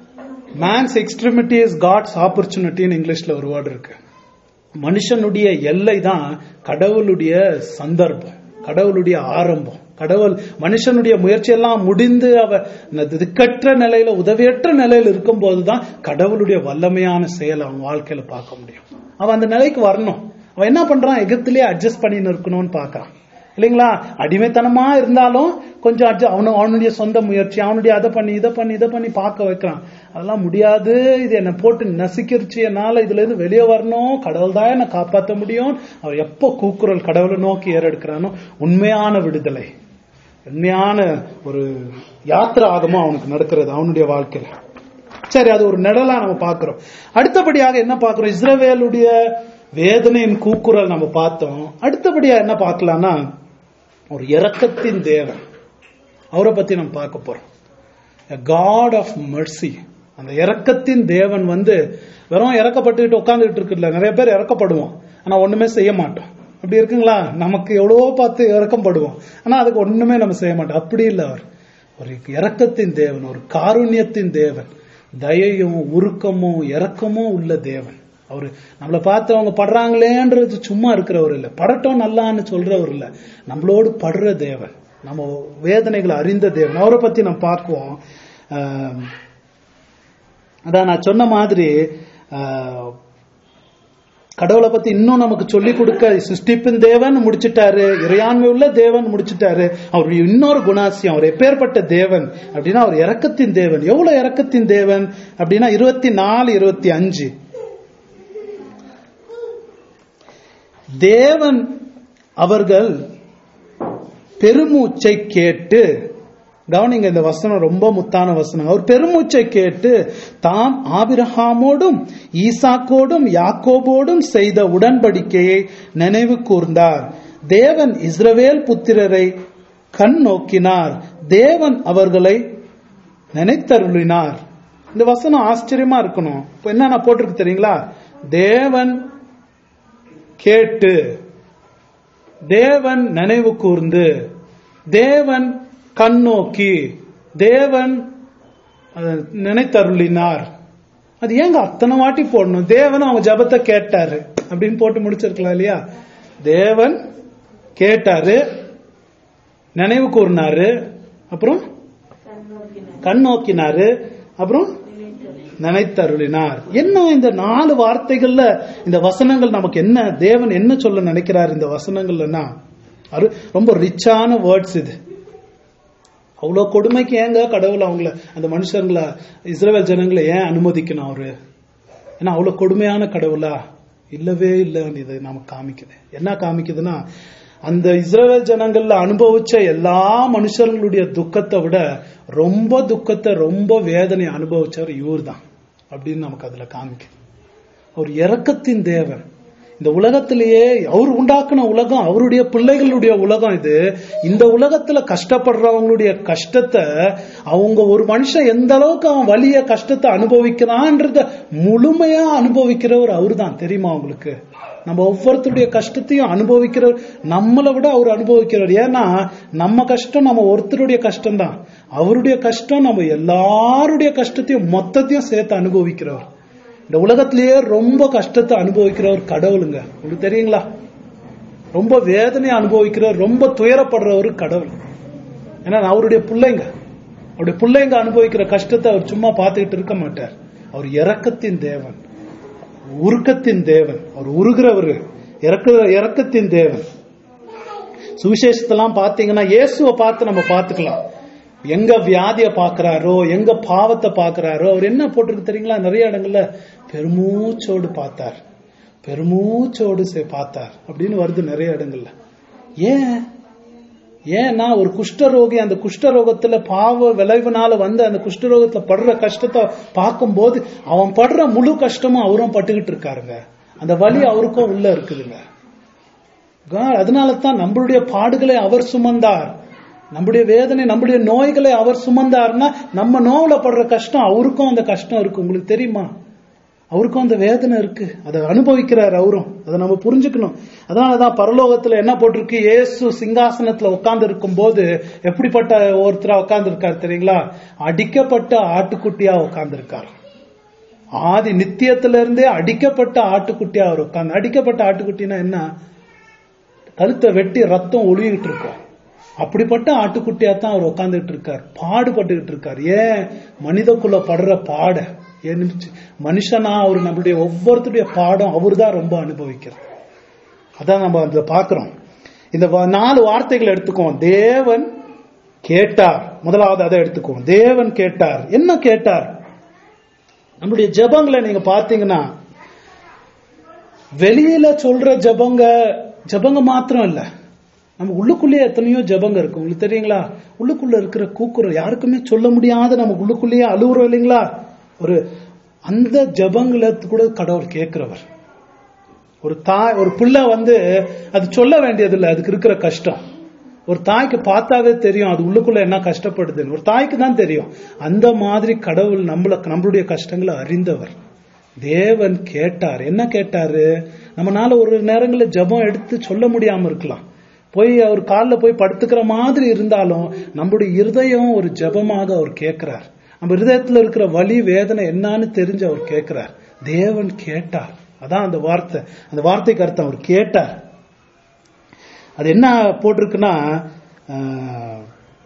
மேன்ஸ் எக்ஸ்ட்ரிமிட்டி இஸ் காட்ஸ் ஆப்பர்ச்சுனிட்டின்னு இங்கிலீஷ்ல ஒரு வேர்டு இருக்கு மனுஷனுடைய எல்லை தான் கடவுளுடைய சந்தர்ப்பம் கடவுளுடைய ஆரம்பம் கடவுள் மனுஷனுடைய முயற்சியெல்லாம் முடிந்து அவ திக்கற்ற நிலையில உதவியற்ற நிலையில இருக்கும் போதுதான் கடவுளுடைய வல்லமையான செயல் அவன் வாழ்க்கையில பார்க்க முடியும் அவன் அந்த நிலைக்கு வரணும் அவன் என்ன பண்றான் எகத்திலே அட்ஜஸ்ட் பண்ணி இருக்கணும்னு பார்க்கறான் இல்லைங்களா அடிமைத்தனமா இருந்தாலும் கொஞ்சம் adjust- அவனு அவனுடைய சொந்த முயற்சி அவனுடைய அதை பண்ணி இதை பண்ணி இதை பண்ணி பார்க்க வைக்கிறான் அதெல்லாம் முடியாது இது என்னை போட்டு நசுக்கிருச்சு என்னால இதுல இருந்து வெளியே வரணும் கடவுள் தான் என்னை காப்பாற்ற முடியும் அவர் எப்போ கூக்குரல் கடவுளை நோக்கி ஏறெடுக்கிறானோ உண்மையான விடுதலை உண்மையான ஒரு யாத்திரை ஆகமா அவனுக்கு நடக்கிறது அவனுடைய வாழ்க்கையில சரி அது ஒரு நிழலா நம்ம பார்க்கிறோம் அடுத்தபடியாக என்ன பார்க்கிறோம் இஸ்ரவேலுடைய வேதனையின் கூக்குரல் நம்ம பார்த்தோம் அடுத்தபடியா என்ன பார்க்கலாம்னா ஒரு இரக்கத்தின் தேவன் அவரை பத்தி நம்ம பார்க்க போறோம் காட் ஆஃப் mercy அந்த இரக்கத்தின் தேவன் வந்து வெறும் இறக்கப்பட்டுக்கிட்டு உட்காந்துக்கிட்டு இருக்குல்ல நிறைய பேர் இறக்கப்படுவோம் ஆனா ஒண்ணுமே செய்ய மாட்டோம் அப்படி இருக்குங்களா நமக்கு எவ்வளவோ பார்த்து இறக்கப்படுவோம் ஆனா அதுக்கு ஒண்ணுமே நம்ம செய்ய மாட்டோம் அப்படி இல்லை அவர் ஒரு இரக்கத்தின் தேவன் ஒரு காருண்யத்தின் தேவன் தயையும் உருக்கமும் இரக்கமும் உள்ள தேவன் அவரு நம்மளை பார்த்து அவங்க படுறாங்களேன்றது சும்மா இருக்கிறவர் இல்ல படட்டும் நல்லான்னு சொல்றவர் இல்ல நம்மளோடு படுற தேவன் நம்ம வேதனைகளை அறிந்த தேவன் அவரை பத்தி நம்ம பார்க்குவோம் ஆஹ், அதான் நான் சொன்ன மாதிரி ஆஹ், கடவுளை பத்தி இன்னும் நமக்கு சொல்லி கொடுக்க சிருஷ்டிப்பின் தேவன் முடிச்சிட்டாரு இறையாண்மை உள்ள தேவன் முடிச்சிட்டாரு அவருடைய இன்னொரு குணாசியம் அவர் எப்பேற்பட்ட தேவன் அப்படின்னா அவர் இரக்கத்தின் தேவன் எவ்வளவு இரக்கத்தின் தேவன் அப்படின்னா இருபத்தி நாலு இருபத்தி அஞ்சு தேவன் அவர்கள் பெருமூச்சை கேட்டு கவனிங்க இந்த வசனம் ரொம்ப முத்தான வசனம் அவர் பெருமூச்சை கேட்டு தாம் ஆபிரஹாமோடும் ஈசாக்கோடும் யாக்கோபோடும் செய்த உடன்படிக்கையை நினைவு கூர்ந்தார் தேவன் இஸ்ரவேல் புத்திரரை கண் நோக்கினார் தேவன் அவர்களை நினைத்தருளினார் இந்த வசனம் ஆச்சரியமா இருக்கணும் இப்ப என்ன நான் போட்டிருக்கு தெரியுங்களா தேவன் கேட்டு தேவன் நினைவு கூர்ந்து தேவன் கண்ணோக்கி தேவன் அதை நினைத்தருளினார் அது ஏங்க அத்தனை வாட்டி போடணும் தேவன் அவங்க ஜபத்தை கேட்டாரு அப்படின்னு போட்டு முடிச்சிருக்கலாம் இல்லையா தேவன் கேட்டாரு நினைவு கூர்னாரு அப்புறம் கண் நோக்கினாரு அப்புறம் நினைத்தருளினார் என்ன இந்த நாலு வார்த்தைகள்ல இந்த வசனங்கள் நமக்கு என்ன தேவன் என்ன சொல்ல நினைக்கிறார் இந்த வசனங்கள்னா அரு- ரொம்ப ரிச்சான வேர்ட்ஸ் இது அவ்வளவு கொடுமைக்கு ஏங்க கடவுள் அவங்கள அந்த மனுஷங்களை இஸ்ரவேல் ஜனங்களை ஏன் அனுமதிக்கணும் அவரு ஏன்னா அவ்வளவு கொடுமையான கடவுளா இல்லவே இல்லைன்னு இது நமக்கு காமிக்குது என்ன காமிக்குதுன்னா அந்த இஸ்ரவேல் ஜனங்கள்ல அனுபவிச்ச எல்லா மனுஷர்களுடைய துக்கத்தை விட ரொம்ப துக்கத்தை ரொம்ப வேதனை அனுபவிச்சவர் இவர் தான் அப்படின்னு நமக்கு அதுல காமிக்குது அவர் இரக்கத்தின் தேவன் இந்த உலகத்திலேயே அவர் உண்டாக்குன உலகம் அவருடைய பிள்ளைகளுடைய உலகம் இது இந்த உலகத்துல கஷ்டப்படுறவங்களுடைய கஷ்டத்தை அவங்க ஒரு மனுஷன் எந்த அளவுக்கு அவன் வலிய கஷ்டத்தை அனுபவிக்கிறான்றத முழுமையா அனுபவிக்கிறவர் அவர்தான் தெரியுமா உங்களுக்கு நம்ம ஒவ்வொருத்தருடைய கஷ்டத்தையும் அனுபவிக்கிறவர் நம்மளை விட அவர் அனுபவிக்கிறவர் ஏன்னா நம்ம கஷ்டம் நம்ம ஒருத்தருடைய கஷ்டம் தான் அவருடைய கஷ்டம் நம்ம எல்லாருடைய கஷ்டத்தையும் மொத்தத்தையும் சேர்த்து அனுபவிக்கிறவர் இந்த உலகத்திலேயே ரொம்ப கஷ்டத்தை அனுபவிக்கிறவர் கடவுளுங்க உங்களுக்கு தெரியுங்களா ரொம்ப வேதனையை அனுபவிக்கிறவர் ரொம்ப துயரப்படுறவர் கடவுள் ஏன்னா அவருடைய பிள்ளைங்க அவருடைய பிள்ளைங்க அனுபவிக்கிற கஷ்டத்தை அவர் சும்மா பார்த்துக்கிட்டு இருக்க மாட்டார் அவர் இரக்கத்தின் தேவன் உருக்கத்தின் தேவன் அவர் உருகிறவர் இறக்க இறக்கத்தின் தேவன் சுவிசேஷத்தெல்லாம் பார்த்தீங்கன்னா இயேசுவை பார்த்து நம்ம பார்த்துக்கலாம் எங்க வியாதிய பாக்குறாரோ எங்க பாவத்தை பாக்குறாரோ அவர் என்ன போட்டிருக்கு தெரியுங்களா நிறைய இடங்கள்ல பெருமூச்சோடு பார்த்தார் பெருமூச்சோடு சே- பார்த்தார் அப்படின்னு வருது நிறைய இடங்கள்ல ஏன் ஏன்னா ஒரு குஷ்டரோகி அந்த குஷ்டரோகத்துல பாவ விளைவுனால வந்து அந்த குஷ்டரோகத்துல படுற கஷ்டத்தை பார்க்கும்போது அவன் படுற முழு கஷ்டமும் அவரும் பட்டுக்கிட்டு இருக்காருங்க அந்த வலி அவருக்கும் உள்ள இருக்குதுங்க God, அதனால தான் நம்மளுடைய பாடுகளை அவர் சுமந்தார் நம்முடைய வேதனை நம்முடைய நோய்களை அவர் சுமந்தார்னா நம்ம நோவுல படுற கஷ்டம் அவருக்கும் அந்த கஷ்டம் இருக்கு உங்களுக்கு தெரியுமா அவருக்கும் அந்த வேதனை இருக்கு அதை அனுபவிக்கிறார் அவரும் அதை நம்ம புரிஞ்சுக்கணும் அதனாலதான் பரலோகத்துல என்ன போட்டிருக்கு இயேசு சிங்காசனத்துல உட்கார்ந்து இருக்கும் போது எப்படிப்பட்ட ஒருத்தரா உட்கார்ந்து இருக்காரு தெரியுங்களா அடிக்கப்பட்ட ஆட்டுக்குட்டியா உட்கார்ந்து இருக்கார் ஆதி நித்தியத்துல இருந்தே அடிக்கப்பட்ட ஆட்டுக்குட்டியா அவர் உட்கார்ந்து அடிக்கப்பட்ட ஆட்டுக்குட்டினா என்ன கழுத்தை வெட்டி ரத்தம் ஒழுகிட்டு இருக்கும் அப்படிப்பட்ட ஆட்டுக்குட்டியா தான் அவர் உட்கார்ந்துட்டு இருக்கார் பாடுபட்டுக்கிட்டு இருக்கார் ஏன் மனிதக்குள்ள படுற பாட ஏன் மனுஷனா அவர் நம்மளுடைய ஒவ்வொருத்தருடைய பாடம் அவர் தான் ரொம்ப அனுபவிக்கிறார் அதான் நம்ம அதுல பாக்குறோம் இந்த வ- நாலு வார்த்தைகள் எடுத்துக்குவோம் தேவன் கேட்டார் முதலாவது அதை எடுத்துக்குவோம் தேவன் கேட்டார் என்ன கேட்டார் நம்மளுடைய ஜெபங்களை நீங்க பாத்தீங்கன்னா வெளியில சொல்ற ஜெபங்க ஜெபங்க மாத்திரம் இல்ல நம்ம உள்ளுக்குள்ளேயே எத்தனையோ ஜெபங்க இருக்கு உங்களுக்கு தெரியுங்களா உள்ளுக்குள்ள இருக்கிற கூக்குரல் யாருக்குமே சொல்ல முடியாத நம்ம உள்ளுக்குள்ளேயே அழுகுறோம் இல்லைங்களா ஒரு அந்த ஜெபங்களை கூட கடவுள் கேட்கிறவர் ஒரு தாய் ஒரு பிள்ளை வந்து அது சொல்ல வேண்டியதில்லை அதுக்கு இருக்கிற கஷ்டம் ஒரு தாய்க்கு பார்த்தாவே தெரியும் அது உள்ளுக்குள்ள என்ன கஷ்டப்படுதுன்னு ஒரு தாய்க்கு தான் தெரியும் அந்த மாதிரி கடவுள் நம்மள நம்மளுடைய கஷ்டங்களை அறிந்தவர் தேவன் கேட்டார் என்ன கேட்டாரு நம்மனால ஒரு நேரங்களில் ஜெபம் எடுத்து சொல்ல முடியாம இருக்கலாம் போய் அவர் காலில் போய் படுத்துக்கிற மாதிரி இருந்தாலும் நம்முடைய இருதயம் ஒரு ஜெபமாக அவர் கேட்கிறார் நம்ம இருதயத்துல இருக்கிற வலி வேதனை என்னன்னு தெரிஞ்சு அவர் கேட்கிறார் தேவன் கேட்டார் அதான் அந்த வார்த்தை அந்த வார்த்தைக்கு அர்த்தம் அவர் கேட்டார் அது என்ன போட்டிருக்குன்னா ஆஹ்,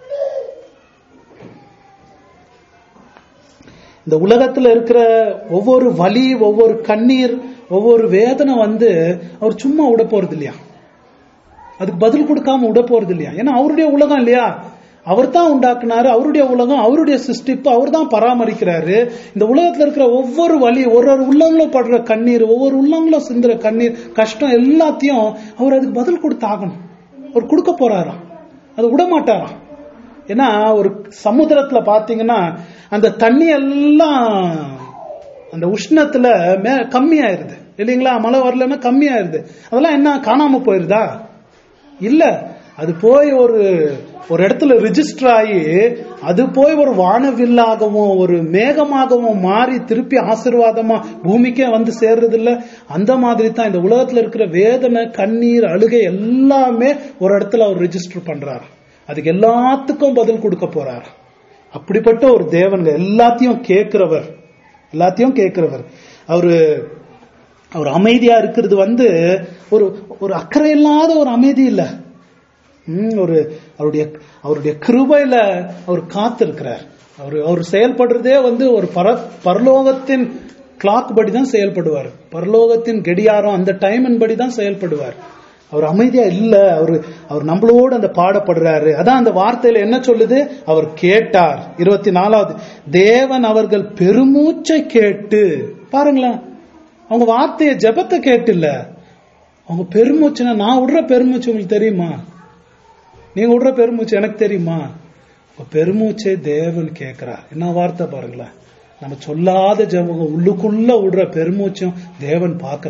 இந்த உலகத்துல இருக்கிற ஒவ்வொரு வலி ஒவ்வொரு கண்ணீர் ஒவ்வொரு வேதனை வந்து அவர் சும்மா விட போறது இல்லையா அதுக்கு பதில் கொடுக்காம விட போறது இல்லையா ஏன்னா அவருடைய உலகம் இல்லையா அவர் தான் உண்டாக்குனாரு அவருடைய உலகம் அவருடைய சிருஷ்டிப்பு அவர் தான் பராமரிக்கிறாரு இந்த உலகத்துல இருக்கிற ஒவ்வொரு வலி ஒரு ஒரு உள்ளங்களும் படுற கண்ணீர் ஒவ்வொரு உள்ளங்களும் சிந்துற கண்ணீர் கஷ்டம் எல்லாத்தையும் அவர் அதுக்கு பதில் கொடுத்தாகணும் அவர் கொடுக்க போறாராம் அது விட மாட்டாராம் ஏன்னா ஒரு சமுத்திரத்துல பாத்தீங்கன்னா அந்த தண்ணி எல்லாம் அந்த உஷ்ணத்துல மே கம்மியாயிருது இல்லைங்களா மழை வரலன்னா கம்மியாயிருது அதெல்லாம் என்ன காணாம போயிருதா இல்ல அது போய் ஒரு ஒரு இடத்துல ரிஜிஸ்டர் ஆகி அது போய் ஒரு வானவில்லாகவும் ஒரு மேகமாகவும் மாறி திருப்பி ஆசீர்வாதமா பூமிக்கே வந்து சேர்றது இல்ல அந்த மாதிரி தான் இந்த உலகத்துல இருக்கிற வேதனை கண்ணீர் அழுகை எல்லாமே ஒரு இடத்துல அவர் ரிஜிஸ்டர் பண்றாரு அதுக்கு எல்லாத்துக்கும் பதில் கொடுக்க போறாரு அப்படிப்பட்ட ஒரு தேவன்க எல்லாத்தையும் கேட்கிறவர் எல்லாத்தையும் கேட்கிறவர் அவரு அவர் அமைதியா இருக்கிறது வந்து ஒரு ஒரு அக்கறை இல்லாத ஒரு அமைதி இல்ல ம், ஒரு அவருடைய அவருடைய கிருபையில அவர் காத்திருக்கிறார் அவர் அவர் செயல்படுறதே வந்து ஒரு பர பரலோகத்தின் கிளாக் படி தான் செயல்படுவார் பரலோகத்தின் கெடியாரம் அந்த டைமின் படி தான் செயல்படுவார் அவர் அமைதியா இல்ல அவர் அவர் நம்மளோடு அந்த பாடப்படுறாரு அதான் அந்த வார்த்தையில என்ன சொல்லுது அவர் கேட்டார் இருபத்தி நாலாவது தேவன் அவர்கள் பெருமூச்சை கேட்டு பாருங்களேன் அவங்க வார்த்தையை ஜெபத்தை கேட்டு இல்ல அவங்க பெருமூச்சுனா நான் விடுற பெருமூச்சு உங்களுக்கு தெரியுமா நீங்க விடுற பெருமூச்சு எனக்கு தெரியுமா உங்க பெருமூச்சை தேவன் கேட்கிறார் என்ன வார்த்தை பாருங்களேன் நம்ம சொல்லாத ஜெபம் உள்ளுக்குள்ள விடுற பெருமூச்சும் தேவன் பார்க்கிறார்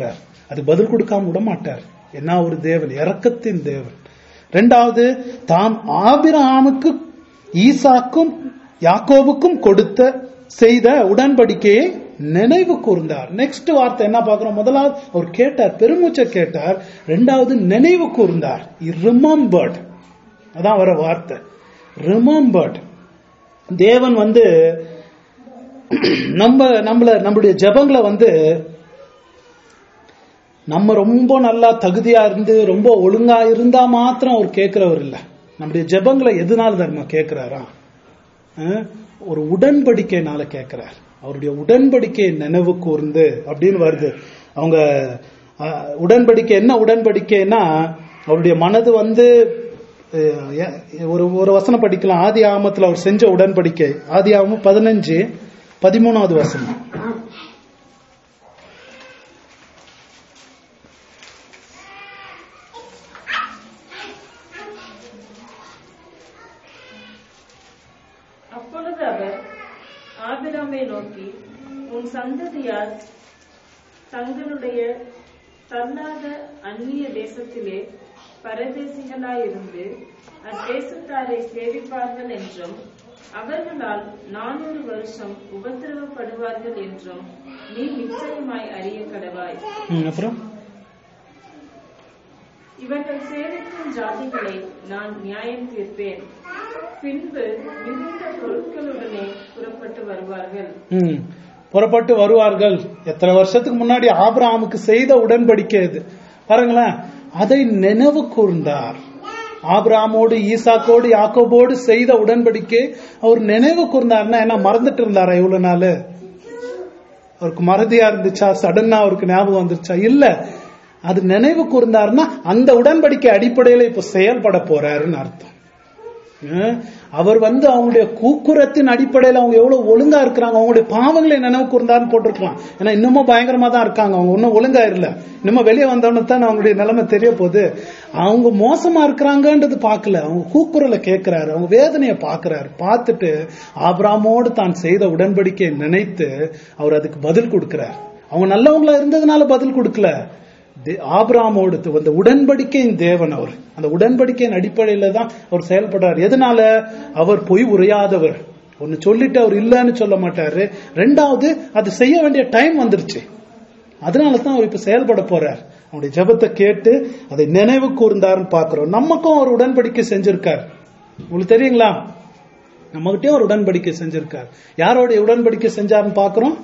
அது பதில் கொடுக்காம விட மாட்டார் என்ன ஒரு தேவன் இரக்கத்தின் தேவன் ரெண்டாவது தாம் ஆபிரகாமுக்கு ஈசாக்கும் யாக்கோபுக்கும் கொடுத்த செய்த உடன்படிக்கையை நினைவு கூர்ந்தார் நெக்ஸ்ட் வார்த்தை என்ன பார்க்கிறோம் முதலாவது அவர் கேட்டார் பெருமூச்சை கேட்டார் ரெண்டாவது நினைவு கூர்ந்தார் ரிமம்பர்ட் அதான் வர வார்த்தை ரிமம்பர்ட் தேவன் வந்து நம்ம நம்மள நம்மளுடைய ஜெபங்களை வந்து நம்ம ரொம்ப நல்லா தகுதியா இருந்து ரொம்ப ஒழுங்கா இருந்தா மாத்திரம் அவர் கேட்கிறவர் இல்ல நம்முடைய ஜெபங்களை எதனால தர்மா கேட்கிறாரா அஹ், ஒரு உடன்படிக்கைனால கேட்கிறார் அவருடைய உடன்படிக்கை நினைவு கூர்ந்து அப்படின்னு வருது அவங்க அஹ், உடன்படிக்கை என்ன உடன்படிக்கைன்னா அவருடைய மனது வந்து அஹ், எ- ஒரு ஒரு வசனம் படிக்கலாம் ஆதி ஆமத்துல அவர் செஞ்ச உடன்படிக்கை ஆதி ஆகமம் பதினஞ்சு பதிமூணாவது வசனம் அப்பொழுது அவர் ஆபிராமை நோக்கி உன் சந்ததியார் தங்களுடைய தள்ளாத அந்நிய தேசத்திலே பரதேசிகளாயிருந்து அத்தேசத்தாரை சேவிப்பார்கள் என்றும் அவர்களால் நானூறு வருஷம் உபத்திரவப்படுவார்கள் என்றும் நீ நிச்சயமாய் அறிய கடவாய் ம், அப்புறம் இவர்கள் சேவிக்கும் ஜாதிகளை நான் நியாயம் தீர்ப்பேன் பின்பு மிகுந்த பொருட்களுடனே புறப்பட்டு வருவார்கள் ம். புறப்பட்டு வருவார்கள் எத்தனை வருஷத்துக்கு முன்னாடி ஆபிரகாமுக்கு செய்த உடன்படிக்கை இது பாருங்களேன் அதை நினைவு கூர்ந்தார் ஆபிரகாமோடு ஈசாக்கோடு யாக்கோபோடு செய்த உடன்படிக்கை அவர் நினைவு கூர்ந்தார்னா என்ன மறந்துட்டு இருந்தாரா இவ்வளவு நாள் அவருக்கு மறதியா இருந்துச்சா சடனா அவருக்கு ஞாபகம் வந்துருச்சா இல்ல அது நினைவு கூர்ந்தாருன்னா அந்த உடன்படிக்கை அடிப்படையில இப்ப செயல்பட போறாருன்னு அர்த்தம் அஹ் அவர் வந்து அவங்களுடைய கூக்குரத்தின் அடிப்படையில் அவங்க எவ்வளவு ஒழுங்கா இருக்கிறாங்க அவங்களுடைய பாவங்களை நினைவு கூர்ந்தாருன்னு போட்டிருக்கலாம் ஏன்னா இன்னமும் பயங்கரமா தான் இருக்காங்க அவங்க இன்னும் ஒழுங்கா இல்ல இன்னமும் வெளியே வந்தோன்னு தான் அவங்களுடைய நிலைமை தெரிய போகுது அவங்க மோசமா இருக்கிறாங்கன்றது பார்க்கல அவங்க கூக்குரலை கேட்கிறாரு அவங்க வேதனையை பார்க்கறாரு பார்த்துட்டு ஆபிராமோடு தான் செய்த உடன்படிக்கையை நினைத்து அவர் அதுக்கு பதில் கொடுக்கிறார் அவங்க நல்லவங்களா இருந்ததுனால பதில் கொடுக்கல தே- ஆபிரகாமோடு து- அந்த உடன்படிக்கையின் தேவன் அவர் அந்த உடன்படிக்கையின் அடிப்படையில தான் அவர் செயல்படுறார் எதனால அவர் பொய் உரையாதவர் ஒன்னு சொல்லிட்டு அவர் இல்லைன்னு சொல்ல மாட்டாரு ரெண்டாவது அது செய்ய வேண்டிய டைம் வந்துருச்சு அதனால தான் அவர் இப்ப செயல்பட போறார் அவருடைய ஜெபத்தை கேட்டு அதை நினைவு கூர்ந்தாருன்னு பாக்குறோம் நமக்கும் அவர் உடன்படிக்கை செஞ்சிருக்கார் உங்களுக்கு தெரியுங்களா நம்மகிட்டயும் ஒரு உடன்படிக்கை செஞ்சிருக்கார் யாரோட உடன்படிக்கை செஞ்சாருன்னு பாக்குறோம்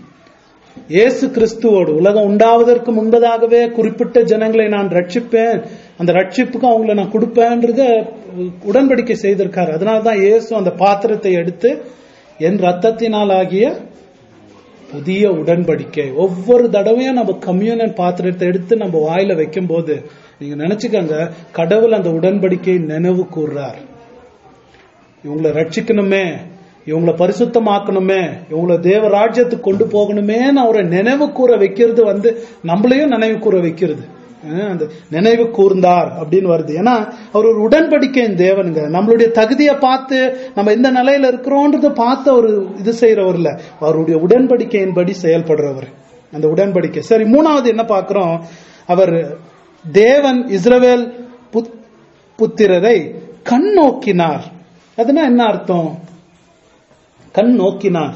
இயேசு கிறிஸ்துவோடு உலகம் உண்டாவதற்கு முன்பதாகவே குறிப்பிட்ட ஜனங்களை நான் ரட்சிப்பேன் அந்த ரட்சிப்புக்கு அவங்கள நான் கொடுப்பேன்றத உடன்படிக்கை செய்திருக்காரு அதனால தான் இயேசு அந்த பாத்திரத்தை எடுத்து என் ரத்தத்தினால் ஆகிய புதிய உடன்படிக்கை ஒவ்வொரு தடவையும் நம்ம கம்யூனன் பாத்திரத்தை எடுத்து நம்ம வாயில வைக்கும் போது நீங்க நினைச்சுக்கங்க கடவுள் அந்த உடன்படிக்கையை நினைவு கூர்றார் இவங்களை ரட்சிக்கணுமே இவங்களை பரிசுத்தமாக்கணுமே இவங்களை தேவ ராஜ்யத்துக்கு கொண்டு போகணுமேன்னு அவரை நினைவு கூற வைக்கிறது வந்து நம்மளையும் நினைவு கூற வைக்கிறது அஹ் அந்த நினைவு கூர்ந்தார் அப்படின்னு வருது ஏன்னா அவர் ஒரு உடன்படிக்கையின் தேவனுங்க நம்மளுடைய தகுதியை பார்த்து நம்ம எந்த நிலையில இருக்கிறோன்றத பார்த்து அவர் இது செய்யறவர் இல்ல அவருடைய உடன்படிக்கையின்படி செயல்படுறவர் அந்த உடன்படிக்கை சரி மூணாவது என்ன பார்க்கிறோம் அவர் தேவன் இஸ்ரவேல் புத்- புத்திரரை கண் நோக்கினார் அதுனா என்ன அர்த்தம் கண் நோக்கினார்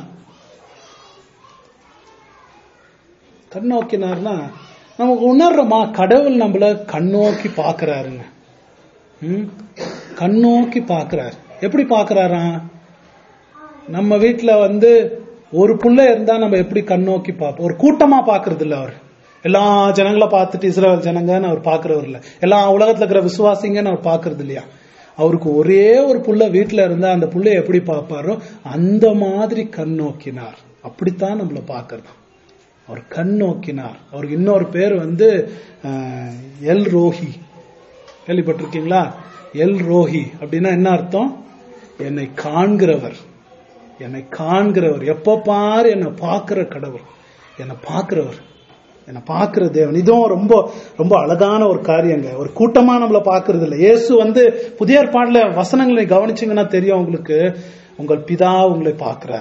கண் நோக்கினார்னா நமக்கு உணர்றோமா கடவுள் நம்மள கண்ணோக்கி பாக்குறாருங்க ம்? கண்ணோக்கி பாக்குறாரு எப்படி பாக்குறாராம் நம்ம வீட்ல வந்து ஒரு புள்ள இருந்தா நம்ம எப்படி கண்ணோக்கி பார்ப்போம் ஒரு கூட்டமா பாக்குறது இல்ல அவர் எல்லா ஜனங்களை பார்த்துட்டு இஸ்ரேல் ஜனங்கன்னு அவர் பாக்குறவர் இல்ல எல்லா உலகத்துல இருக்கிற விசுவாசிங்கன்னு அவர் பாக்குறது இல்லையா அவருக்கு ஒரே ஒரு புள்ள வீட்டுல இருந்தா அந்த புள்ளைய எப்படி பார்ப்பாரோ அந்த மாதிரி கண் நோக்கினார் அப்படித்தான் நம்மள பாக்குறது அவர் கண் நோக்கினார் அவருக்கு இன்னொரு பேர் வந்து அஹ், எல் ரோஹி கேள்விப்பட்டிருக்கீங்களா எல் ரோஹி அப்படின்னா என்ன அர்த்தம் என்னை காண்கிறவர் என்னை காண்கிறவர் எப்ப பாரு என்னை பார்க்கிற கடவுள் என்னை பார்க்கிறவர் என்னை பார்க்கிற தேவன் இதுவும் ரொம்ப ரொம்ப அழகான ஒரு காரியங்க ஒரு கூட்டமா நம்மள பார்க்கிறது இல்லை இயேசு வந்து புதிய ஏற்பாடுல வசனங்களை கவனிச்சீங்கன்னா தெரியும் உங்களுக்கு உங்கள் பிதா உங்களை பார்க்கிறார்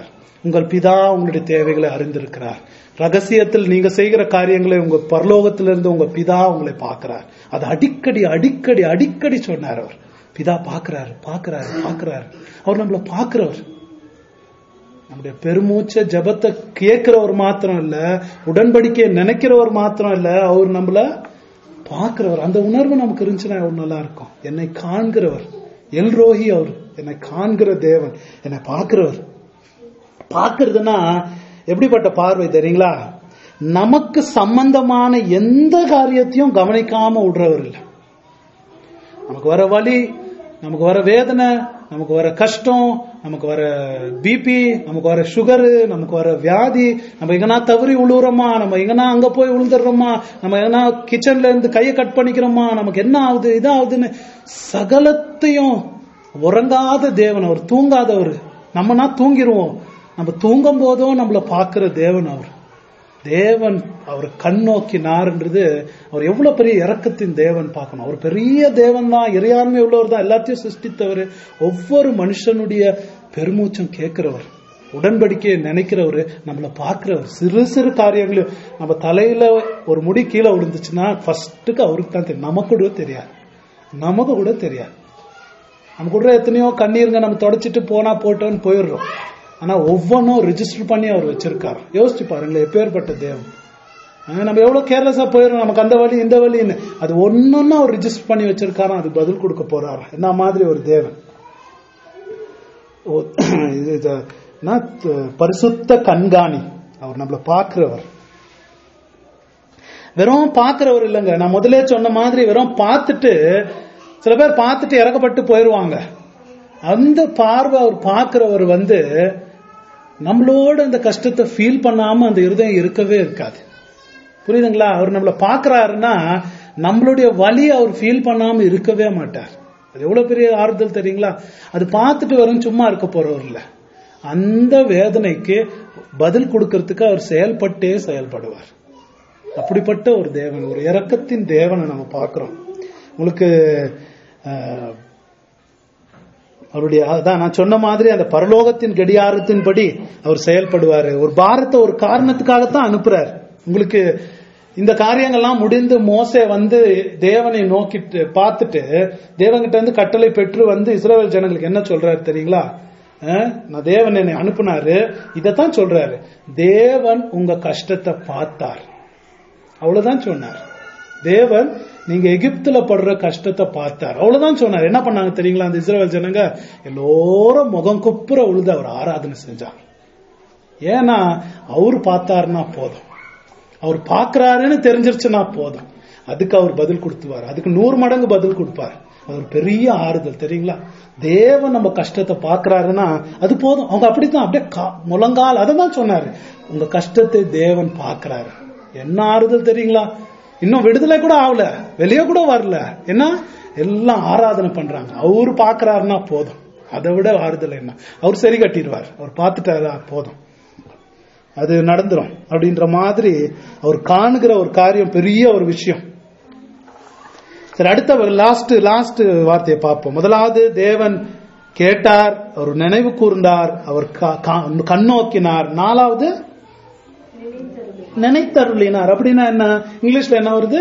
உங்கள் பிதா உங்களுடைய தேவைகளை அறிந்திருக்கிறார் ரகசியத்தில் நீங்க செய்கிற காரியங்களை உங்க பரலோகத்திலிருந்து உங்க பிதா உங்களை பார்க்கிறார் அது அடிக்கடி அடிக்கடி அடிக்கடி சொன்னார் அவர் பிதா பார்க்கிறாரு பார்க்கிறாரு பார்க்கிறாரு அவர் நம்மள பார்க்கிறவர் நம்முடைய பெருமூச்ச ஜபத்தை கேட்கிறவர் மாத்திரம் இல்ல உடன்படிக்கையை நினைக்கிறவர் மாத்திரம் இல்ல அவர் நம்மள பார்க்கிறவர் அந்த உணர்வு நமக்கு இருந்துச்சுன்னா எவ்வளவு நல்லா இருக்கும் என்னை காண்கிறவர் எல்ரோஹி அவர் என்னை காண்கிற தேவன் என்னை பார்க்கிறவர் பார்க்கிறதுனா எப்படிப்பட்ட பார்வை தெரியுங்களா நமக்கு சம்பந்தமான எந்த காரியத்தையும் கவனிக்காம விடுறவர் இல்லை நமக்கு வர வலி நமக்கு வர வேதனை நமக்கு வர கஷ்டம் நமக்கு வர பிபி நமக்கு வர சுகரு நமக்கு வர வியாதி நம்ம எங்கன்னா தவறி விழுவுறோமா நம்ம எங்கன்னா அங்க போய் விழுந்துடுறோமா நம்ம எங்கன்னா கிச்சன்ல இருந்து கையை கட் பண்ணிக்கிறோமா நமக்கு என்ன ஆகுது இதாகுதுன்னு சகலத்தையும் உறங்காத தேவன் அவர் தூங்காதவர் நம்மனா தூங்கிடுவோம் நம்ம தூங்கும் போதும் நம்மள பாக்குற தேவன் அவர் தேவன் அவர் கண்ணோக்கினார்ன்றது அவர் எவ்வளவு பெரிய இறக்கத்தின் தேவன் பார்க்கணும் அவர் பெரிய தேவன் தான் இறையாண்மை உள்ளவர் தான் எல்லாத்தையும் சிருஷ்டித்தவர் ஒவ்வொரு மனுஷனுடைய பெருமூச்சம் கேட்கிறவர் உடன்படிக்கையை நினைக்கிறவர் நம்மள பார்க்கிறவர் சிறு சிறு காரியங்களையும் நம்ம தலையில ஒரு முடி கீழே விழுந்துச்சுன்னா ஃபர்ஸ்ட்டுக்கு அவருக்கு தான் தெரியும் நமக்கு கூட தெரியாது நமக்கு கூட தெரியாது நம்ம கூட எத்தனையோ கண்ணீருங்க நம்ம தொடச்சிட்டு போனா போட்டோன்னு போயிடுறோம் ஆனா ஒவ்வொன்றும் ரிஜிஸ்டர் பண்ணி அவர் வச்சிருக்காரு யோசிச்சு பாருங்களேன் எப்பேற்பட்ட தேவன் ஆஹ் நம்ம எவ்வளவு கேர்லெஸ்ஸா போயிடும் நமக்கு அந்த வழி இந்த வழின்னு அது ஒன்னொன்னு அவர் ரிஜிஸ்டர் பண்ணி வச்சிருக்காராம் அது பதில் கொடுக்க போறாரு என்ன மாதிரி ஒரு தேவன் ஓ, இது இது, என்ன, த- பரிசுத்த கண்காணி அவர் நம்மள பார்க்கிறவர் வெறும் பார்க்கிறவர் இல்லைங்க நான் முதலே சொன்ன மாதிரி வெறும் பார்த்துட்டு சில பேர் பார்த்துட்டு இறக்கப்பட்டு போயிடுவாங்க அந்த பார்வை அவர் பார்க்கிறவர் வந்து நம்மளோட அந்த கஷ்டத்தை ஃபீல் பண்ணாம அந்த இருதயம் இருக்கவே இருக்காது புரியுதுங்களா அவர் நம்மள பார்க்கறாருன்னா நம்மளுடைய வலி அவர் ஃபீல் பண்ணாம இருக்கவே மாட்டார் அது எவ்வளவு பெரிய ஆறுதல் தெரியுங்களா அது பார்த்துட்டு வரும் சும்மா இருக்க போறவர் இல்ல அந்த வேதனைக்கு பதில் கொடுக்கறதுக்கு அவர் செயல்பட்டே செயல்படுவார் அப்படிப்பட்ட ஒரு தேவன் ஒரு இரக்கத்தின் தேவனை நம்ம பார்க்கிறோம் உங்களுக்கு அஹ், அவருடைய அதான் நான் சொன்ன மாதிரி அந்த பரலோகத்தின் கடியாரத்தின்படி அவர் செயல்படுவாரு ஒரு பாரத்தை ஒரு காரணத்துக்காகத்தான் அனுப்புறார் உங்களுக்கு இந்த காரியங்கள்லாம் முடிந்து மோசே வந்து தேவனை நோக்கிட்டு பார்த்துட்டு தேவன்கிட்ட இருந்து கட்டளை பெற்று வந்து இஸ்ரவேல் ஜனங்களுக்கு என்ன சொல்றாரு தெரியுங்களா அஹ், நான் தேவன் என்னை அனுப்புனாரு இதைத்தான் சொல்றாரு தேவன் உங்க கஷ்டத்தை பார்த்தார் அவ்வளவுதான் சொன்னார் தேவன் நீங்க எகிப்துல படுற கஷ்டத்தை பார்த்தார் அவ்வளவுதான் சொன்னார் என்ன பண்ணாங்க தெரியுங்களா அந்த இஸ்ரவேல் ஜனங்க எல்லோரும் முகம் குப்புற உழுது அவர் ஆராதனை செஞ்சாங்க ஏன்னா அவர் பார்த்தாருன்னா போதும் அவர் பார்க்கறாருன்னு தெரிஞ்சிருச்சுன்னா போதும் அதுக்கு அவர் பதில் கொடுத்துவார் அதுக்கு நூறு மடங்கு பதில் கொடுப்பார் அது ஒரு பெரிய ஆறுதல் தெரியுங்களா தேவன் நம்ம கஷ்டத்தை பார்க்கறாருன்னா அது போதும் அவங்க அப்படித்தான் அப்படியே கா- முழங்கால் அதை தான் சொன்னாரு உங்க கஷ்டத்தை தேவன் பார்க்கறாரு என்ன ஆறுதல் தெரியுங்களா இன்னும் விடுதலை கூட ஆகல வெளியே கூட வரல என்ன எல்லாம் ஆராதனை பண்றாங்க அவரு பார்க்கறாருன்னா போதும் அதை விட ஆறுதல் என்ன அவர் சரி கட்டிடுவார் அவர் பார்த்துட்டாரா போதும் அது நடந்துரும் அப்படின்ற மாதிரி அவர் காணுகிற ஒரு காரியம் பெரிய ஒரு விஷயம் சரி அடுத்த லாஸ்ட் லாஸ்ட் வார்த்தையை பார்ப்போம் முதலாவது தேவன் கேட்டார் அவர் நினைவு கூர்ந்தார் அவர் கா- கா- கண்ணோக்கினார் நாலாவது நினைத்தருளினார் அப்படின்னா என்ன இங்கிலீஷ்ல என்ன வருது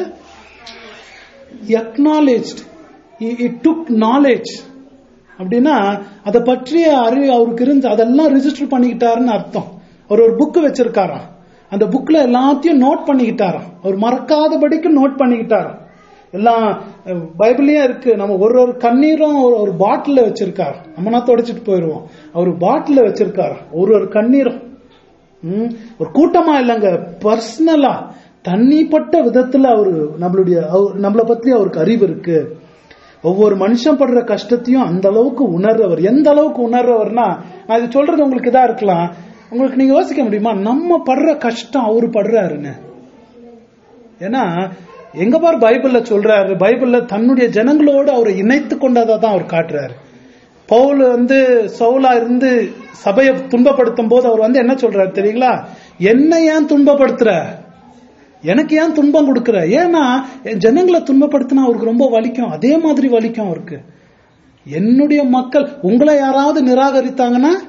acknowledged இட் டுக் நாலேஜ் அப்படின்னா அதை பற்றிய அறிவு அவருக்கு இருந்து அதெல்லாம் ரிஜிஸ்டர் பண்ணிக்கிட்டாருன்னு அர்த்தம் அவர் ஒரு புக் வச்சிருக்காராம் அந்த புக்ல எல்லாத்தையும் நோட் பண்ணிக்கிட்டாராம் அவர் மறக்காதபடிக்கு நோட் பண்ணிக்கிட்டாராம் எல்லாம் அஹ், பைபிள்லயே இருக்கு நம்ம ஒரு ஒரு கண்ணீரும் ஒரு ஒரு பாட்டில வச்சிருக்காரு நம்மனா தொடச்சிட்டு போயிடுவோம் அவர் பாட்டில வச்சிருக்காரு ஒரு ஒரு கண்ணீரும் ம், ஒரு கூட்டமா இல்லைங்க பர்சனலா தனிப்பட்ட விதத்துல அவரு நம்மளுடைய அவர்- நம்மளை பத்தி அவருக்கு அறிவு இருக்கு ஒவ்வொரு மனுஷன் படுற கஷ்டத்தையும் அந்த அளவுக்கு உணர்றவர் எந்த அளவுக்கு உணர்றவர்னா நான் இது சொல்றது உங்களுக்கு இதா இருக்கலாம் உங்களுக்கு நீங்க யோசிக்க முடியுமா நம்ம படுற கஷ்டம் அவரு படுறாருன்னு ஏன்னா எங்க பாரு பைபிள்ல சொல்றாரு பைபிள்ல தன்னுடைய ஜனங்களோடு அவரை இணைத்து கொண்டதா தான் அவர் காட்டுறாரு பவுல் வந்து சவுலா இருந்து சபையை துன்பப்படுத்தும் போது அவர் வந்து என்ன சொல்றாரு தெரியுங்களா என்ன ஏன் துன்பப்படுத்துற எனக்கு ஏன் துன்பம் கொடுக்குற ஏன்னா என் ஜனங்களை துன்பப்படுத்தினா அவருக்கு ரொம்ப வலிக்கும் அதே மாதிரி வலிக்கும் அவருக்கு என்னுடைய மக்கள் உங்களை யாராவது நிராகரித்தாங்கன்னா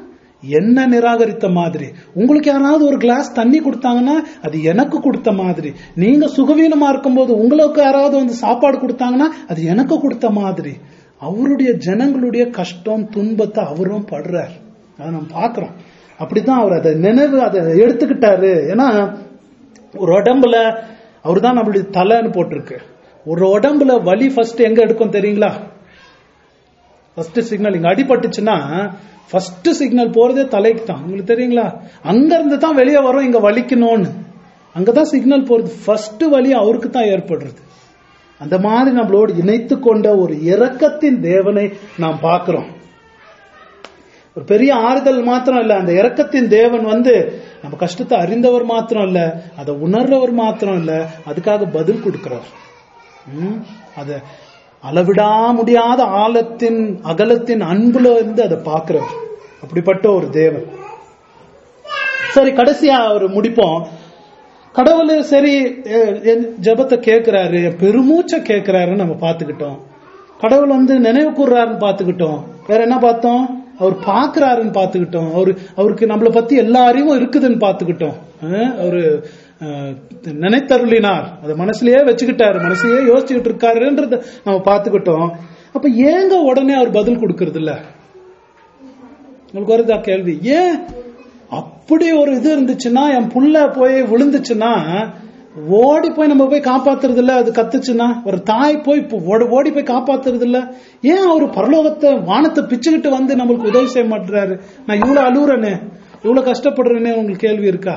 என்ன நிராகரித்த மாதிரி உங்களுக்கு யாராவது ஒரு கிளாஸ் தண்ணி கொடுத்தாங்கன்னா அது எனக்கு கொடுத்த மாதிரி நீங்க சுகவீனமா இருக்கும்போது உங்களுக்கு யாராவது வந்து சாப்பாடு கொடுத்தாங்கன்னா அது எனக்கு கொடுத்த மாதிரி அவருடைய ஜனங்களுடைய கஷ்டம் துன்பத்தை அவரும் படுறார் அதை நம்ம பார்க்கிறோம் அப்படித்தான் அவர் அதை நினைவு அதை எடுத்துக்கிட்டாரு ஏன்னா ஒரு உடம்புல அவர் தான் நம்மளுடைய தலைன்னு போட்டிருக்கு ஒரு உடம்புல வலி ஃபர்ஸ்ட் எங்க எடுக்கும் தெரியுங்களா ஃபர்ஸ்ட் சிக்னல் இங்க அடிபட்டுச்சுன்னா ஃபர்ஸ்ட் சிக்னல் போறதே தலைக்கு தான் உங்களுக்கு தெரியுங்களா அங்க இருந்து தான் வெளியே வரும் இங்க வலிக்கணும்னு அங்கதான் சிக்னல் போறது ஃபர்ஸ்ட் வலி அவருக்கு தான் ஏற்படுறது அந்த மாதிரி நம்மளோடு இணைத்து கொண்ட ஒரு இரக்கத்தின் தேவனை நாம் பார்க்கிறோம் ஒரு பெரிய ஆறுதல் மாத்திரம் இல்ல அந்த இரக்கத்தின் தேவன் வந்து நம்ம கஷ்டத்தை அறிந்தவர் மாத்திரம் இல்ல அதை உணர்றவர் மாத்திரம் இல்ல அதுக்காக பதில் கொடுக்கிறவர் ம், அத அளவிடா முடியாத ஆழத்தின் அகலத்தின் அன்புல இருந்து அதை பார்க்கிறவர் அப்படிப்பட்ட ஒரு தேவன் சரி கடைசியா அவர் முடிப்போம் கடவுள் சரி அஹ், என் ஜெபத்தை கேட்கிறாரு பெருமூச்சை கேட்கிறாருன்னு நம்ம பார்த்துக்கிட்டோம் கடவுள் வந்து நினைவு கூர்றாருன்னு பார்த்துக்கிட்டோம் வேற என்ன பார்த்தோம் அவர் பார்க்கறாருன்னு பார்த்துக்கிட்டோம் அவரு அவருக்கு நம்மளை பத்தி எல்லா அறிவும் இருக்குதுன்னு பார்த்துக்கிட்டோம் அஹ், அவரு அஹ், நினைத்தருளினார் அதை மனசுலயே வச்சுக்கிட்டாரு மனசுலயே யோசிச்சுக்கிட்டு இருக்காருன்றத நம்ம பார்த்துக்கிட்டோம் அப்ப ஏங்க உடனே அவர் பதில் கொடுக்கறது இல்ல உங்களுக்கு வருதா கேள்வி ஏன் அப்படி ஒரு இது இருந்துச்சுன்னா என் புள்ள போய் விழுந்துச்சுன்னா ஓடி போய் நம்ம போய் காப்பாத்துறது இல்ல அது கத்துச்சுன்னா ஒரு தாய் போய் இப்போ ஓடி ஓடி போய் காப்பாத்துறது இல்ல ஏன் அவர் பரலோகத்தை வானத்தை பிச்சுக்கிட்டு வந்து நம்மளுக்கு உதவி செய்ய மாட்டுறாரு நான் இவ்வளவு அழுகுறேனே இவ்வளவு கஷ்டப்படுறேனே உங்களுக்கு கேள்வி இருக்கா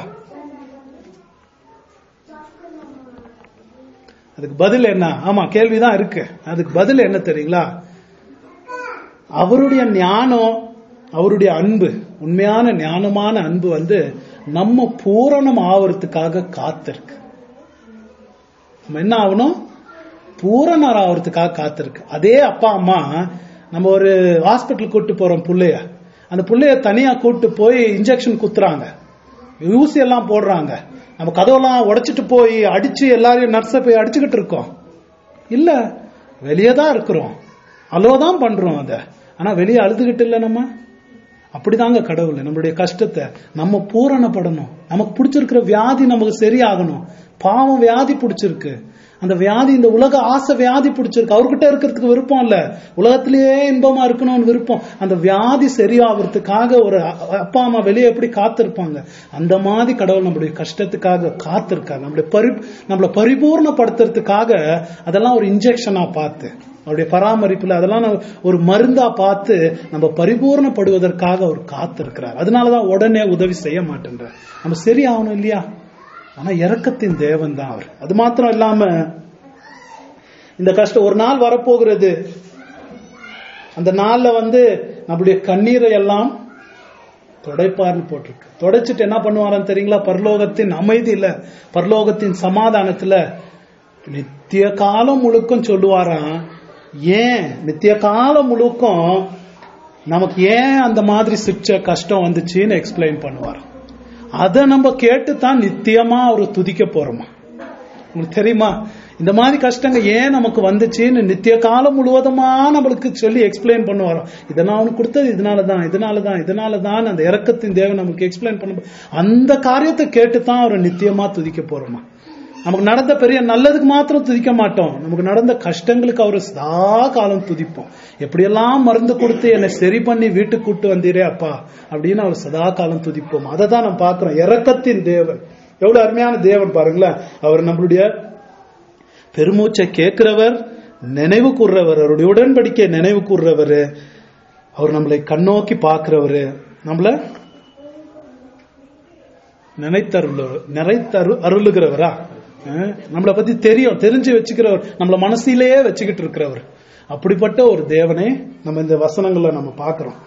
அதுக்கு பதில் என்ன ஆமா கேள்விதான் இருக்கு அதுக்கு பதில் என்ன தெரியுங்களா அவருடைய ஞானம் அவருடைய அன்பு உண்மையான ஞானமான அன்பு வந்து நம்ம பூரணம் ஆவறதுக்காக காத்திருக்கு நம்ம என்ன ஆகணும் பூரணர் ஆவறதுக்காக காத்திருக்கு அதே அப்பா அம்மா நம்ம ஒரு ஹாஸ்பிட்டல் கூட்டு போறோம் புள்ளைய அந்த புள்ளைய தனியா கூட்டு போய் இன்ஜெக்ஷன் குத்துறாங்க ஊசி எல்லாம் போடுறாங்க நம்ம கதவெல்லாம் உடைச்சிட்டு போய் அடிச்சு எல்லாரையும் நர்ஸை போய் அடிச்சுக்கிட்டு இருக்கோம் இல்ல வெளியே தான் இருக்கிறோம் அலோதான் பண்றோம் அத ஆனா வெளியே அழுதுகிட்டு இல்ல நம்ம அப்படிதாங்க கடவுள் நம்மளுடைய கஷ்டத்தை நம்ம பூரணப்படணும் நமக்கு பிடிச்சிருக்கிற வியாதி நமக்கு சரியாகணும் பாவம் வியாதி பிடிச்சிருக்கு அந்த வியாதி இந்த உலக ஆசை வியாதி பிடிச்சிருக்கு அவர்கிட்ட இருக்கிறதுக்கு விருப்பம் இல்ல உலகத்திலேயே இன்பமா இருக்கணும்னு விருப்பம் அந்த வியாதி சரியாகிறதுக்காக ஒரு அ- அப்பா அம்மா வெளியே எப்படி காத்திருப்பாங்க அந்த மாதிரி கடவுள் நம்மளுடைய கஷ்டத்துக்காக காத்திருக்காங்க நம்மளுடைய பரி நம்மளை பரிபூர்ணப்படுத்துறதுக்காக அதெல்லாம் ஒரு இன்ஜெக்ஷனா பார்த்து அவருடைய பராமரிப்புல அதெல்லாம் நம்ம ஒரு மருந்தா பார்த்து நம்ம பரிபூர்ணப்படுவதற்காக அவர் காத்திருக்கிறார் அதனாலதான் உடனே உதவி செய்ய மாட்டேன்றார் நம்ம சரியாகணும் இல்லையா ஆனா இரக்கத்தின் தேவன் தான் அவர் அது மாத்திரம் இல்லாம இந்த கஷ்டம் ஒரு நாள் வரப்போகிறது அந்த நாள்ல வந்து நம்முடைய கண்ணீரை எல்லாம் துடைப்பார்னு போட்டிருக்கு துடைச்சிட்டு என்ன பண்ணுவாரான்னு தெரியுங்களா பரலோகத்தின் அமைதியில பரலோகத்தின் சமாதானத்துல நித்திய காலம் முழுக்கும் சொல்லுவாராம் ஏன் நித்திய காலம் முழுக்கும் நமக்கு ஏன் அந்த மாதிரி சிக்ஷை கஷ்டம் வந்துச்சுன்னு எக்ஸ்பிளைன் பண்ணுவாராம் அதை நம்ம கேட்டு தான் நித்தியமா அவர் துதிக்க போறோமா உங்களுக்கு தெரியுமா இந்த மாதிரி கஷ்டங்க ஏன் நமக்கு வந்துச்சுன்னு நித்திய காலம் முழுவதுமா நம்மளுக்கு சொல்லி எக்ஸ்பிளைன் பண்ணுவாராம் இதெல்லாம் அவனுக்கு கொடுத்தது இதனாலதான் இதனாலதான் இதனாலதான் அந்த இறக்கத்தின் தேவன் நமக்கு எக்ஸ்பிளைன் பண்ண அந்த காரியத்தை கேட்டு தான் அவர் நித்தியமா துதிக்க போறோமா நமக்கு நடந்த பெரிய நல்லதுக்கு மாத்திரம் துதிக்க மாட்டோம் நமக்கு நடந்த கஷ்டங்களுக்கு அவர் சதா காலம் துதிப்போம் எப்படியெல்லாம் மருந்து கொடுத்து என்னை சரி பண்ணி வீட்டுக்கு கூட்டு வந்தீரே அப்பா அப்படின்னு அவர் சதா காலம் துதிப்போம் அதை தான் நம்ம பார்க்கிறோம் இறக்கத்தின் தேவன் எவ்வளவு அருமையான தேவன் பாருங்களேன் அவர் நம்மளுடைய பெருமூச்சை கேட்கிறவர் நினைவு கூர்றவர் அவருடைய உடன்படிக்கை நினைவு கூர்றவர் அவர் நம்மளை கண்ணோக்கி பார்க்கிறவர் நம்மள நினைத்தருள் நிறைத்தரு அருளுகிறவரா அஹ், நம்மளை பத்தி தெரியும் தெரிஞ்சு வச்சுக்கிறவர் நம்மள மனசிலேயே வச்சுக்கிட்டு இருக்கிறவர் அப்படிப்பட்ட ஒரு தேவனை நம்ம இந்த வசனங்களை நம்ம பார்க்கிறோம்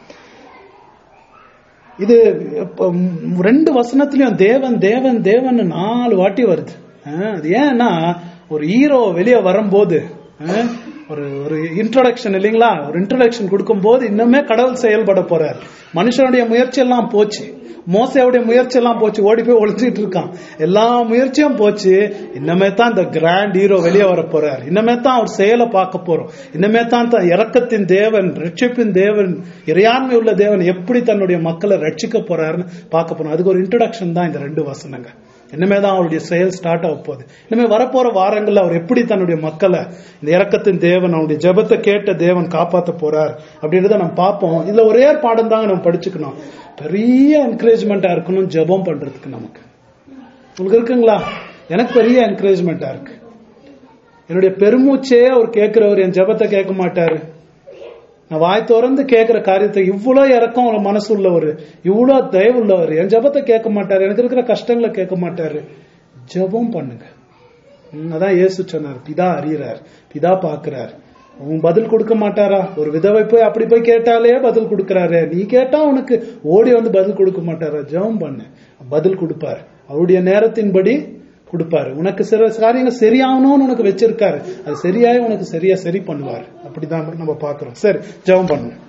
இது இப்ப ம், ரெண்டு வசனத்திலயும் தேவன் தேவன் தேவன் நாலு வாட்டி வருது அஹ், அது ஏன்னா ஒரு ஹீரோ வெளியே வரும்போது அஹ், ஒரு ஒரு இன்ட்ரோடக்ஷன் இல்லைங்களா ஒரு இன்ட்ரோடக்ஷன் கொடுக்கும்போது இன்னுமே கடவுள் செயல்பட போறார் மனுஷனுடைய முயற்சி எல்லாம் போச்சு மோசையுடைய முயற்சி எல்லாம் போச்சு ஓடி போய் ஒளிஞ்சிட்டு இருக்கான் எல்லா முயற்சியும் போச்சு இன்னமே தான் இந்த கிராண்ட் ஹீரோ வெளியே வர போறார் இன்னமே தான் அவர் செயலை பார்க்க போறோம் இன்னமே தான் தான் இரக்கத்தின் தேவன் ரட்சிப்பின் தேவன் இறையாண்மை உள்ள தேவன் எப்படி தன்னுடைய மக்களை ரட்சிக்க போறாருன்னு பார்க்க போறோம் அதுக்கு ஒரு இன்ட்ரோடக்ஷன் தான் இந்த ரெண்டு வசனங்க இனிமே தான் அவருடைய செயல் ஸ்டார்ட் ஆக போகுது இனிமே வரப்போற வாரங்கள்ல அவர் எப்படி தன்னுடைய மக்களை இந்த இரக்கத்தின் தேவன் அவருடைய ஜெபத்தை கேட்ட தேவன் காப்பாத்த போறார் அப்படின்றத நம்ம பார்ப்போம் இதுல ஒரே பாடம் தாங்க நம்ம படிச்சுக்கணும் பெரிய என்கரேஜ்மெண்டா இருக்கணும் ஜெபம் பண்றதுக்கு நமக்கு உங்களுக்கு இருக்குங்களா எனக்கு பெரிய என்கரேஜ்மெண்டா இருக்கு என்னுடைய பெருமூச்சே அவர் கேட்கிறவர் என் ஜெபத்தை கேட்க மாட்டாரு நான் வாய் திறந்து கேட்கிற காரியத்தை இவ்வளவு இறக்கம் உள்ள மனசு உள்ளவர் இவ்வளவு தயவு உள்ளவர் என் ஜெபத்தை கேட்க மாட்டாரு எனக்கு இருக்கிற கஷ்டங்களை கேட்க மாட்டாரு ஜெபம் பண்ணுங்க ம், அதான் இயேசு சொன்னார் பிதா அறியறார் பிதா பாக்குறார் உன் பதில் கொடுக்க மாட்டாரா ஒரு விதவை போய் அப்படி போய் கேட்டாலே பதில் கொடுக்கறாரு நீ கேட்டா உனக்கு ஓடி வந்து பதில் கொடுக்க மாட்டாரா ஜெபம் பண்ணு பதில் கொடுப்பார் அவருடைய நேரத்தின்படி கொடுப்பாரு உனக்கு சில காரியங்கள் சரியாகணும்னு உனக்கு வச்சிருக்காரு அது சரியாய் உனக்கு சரியா சரி பண்ணுவார் அப்படிதான் நம்ம பாக்குறோம் சரி ஜெபம் பண்ணுவோம்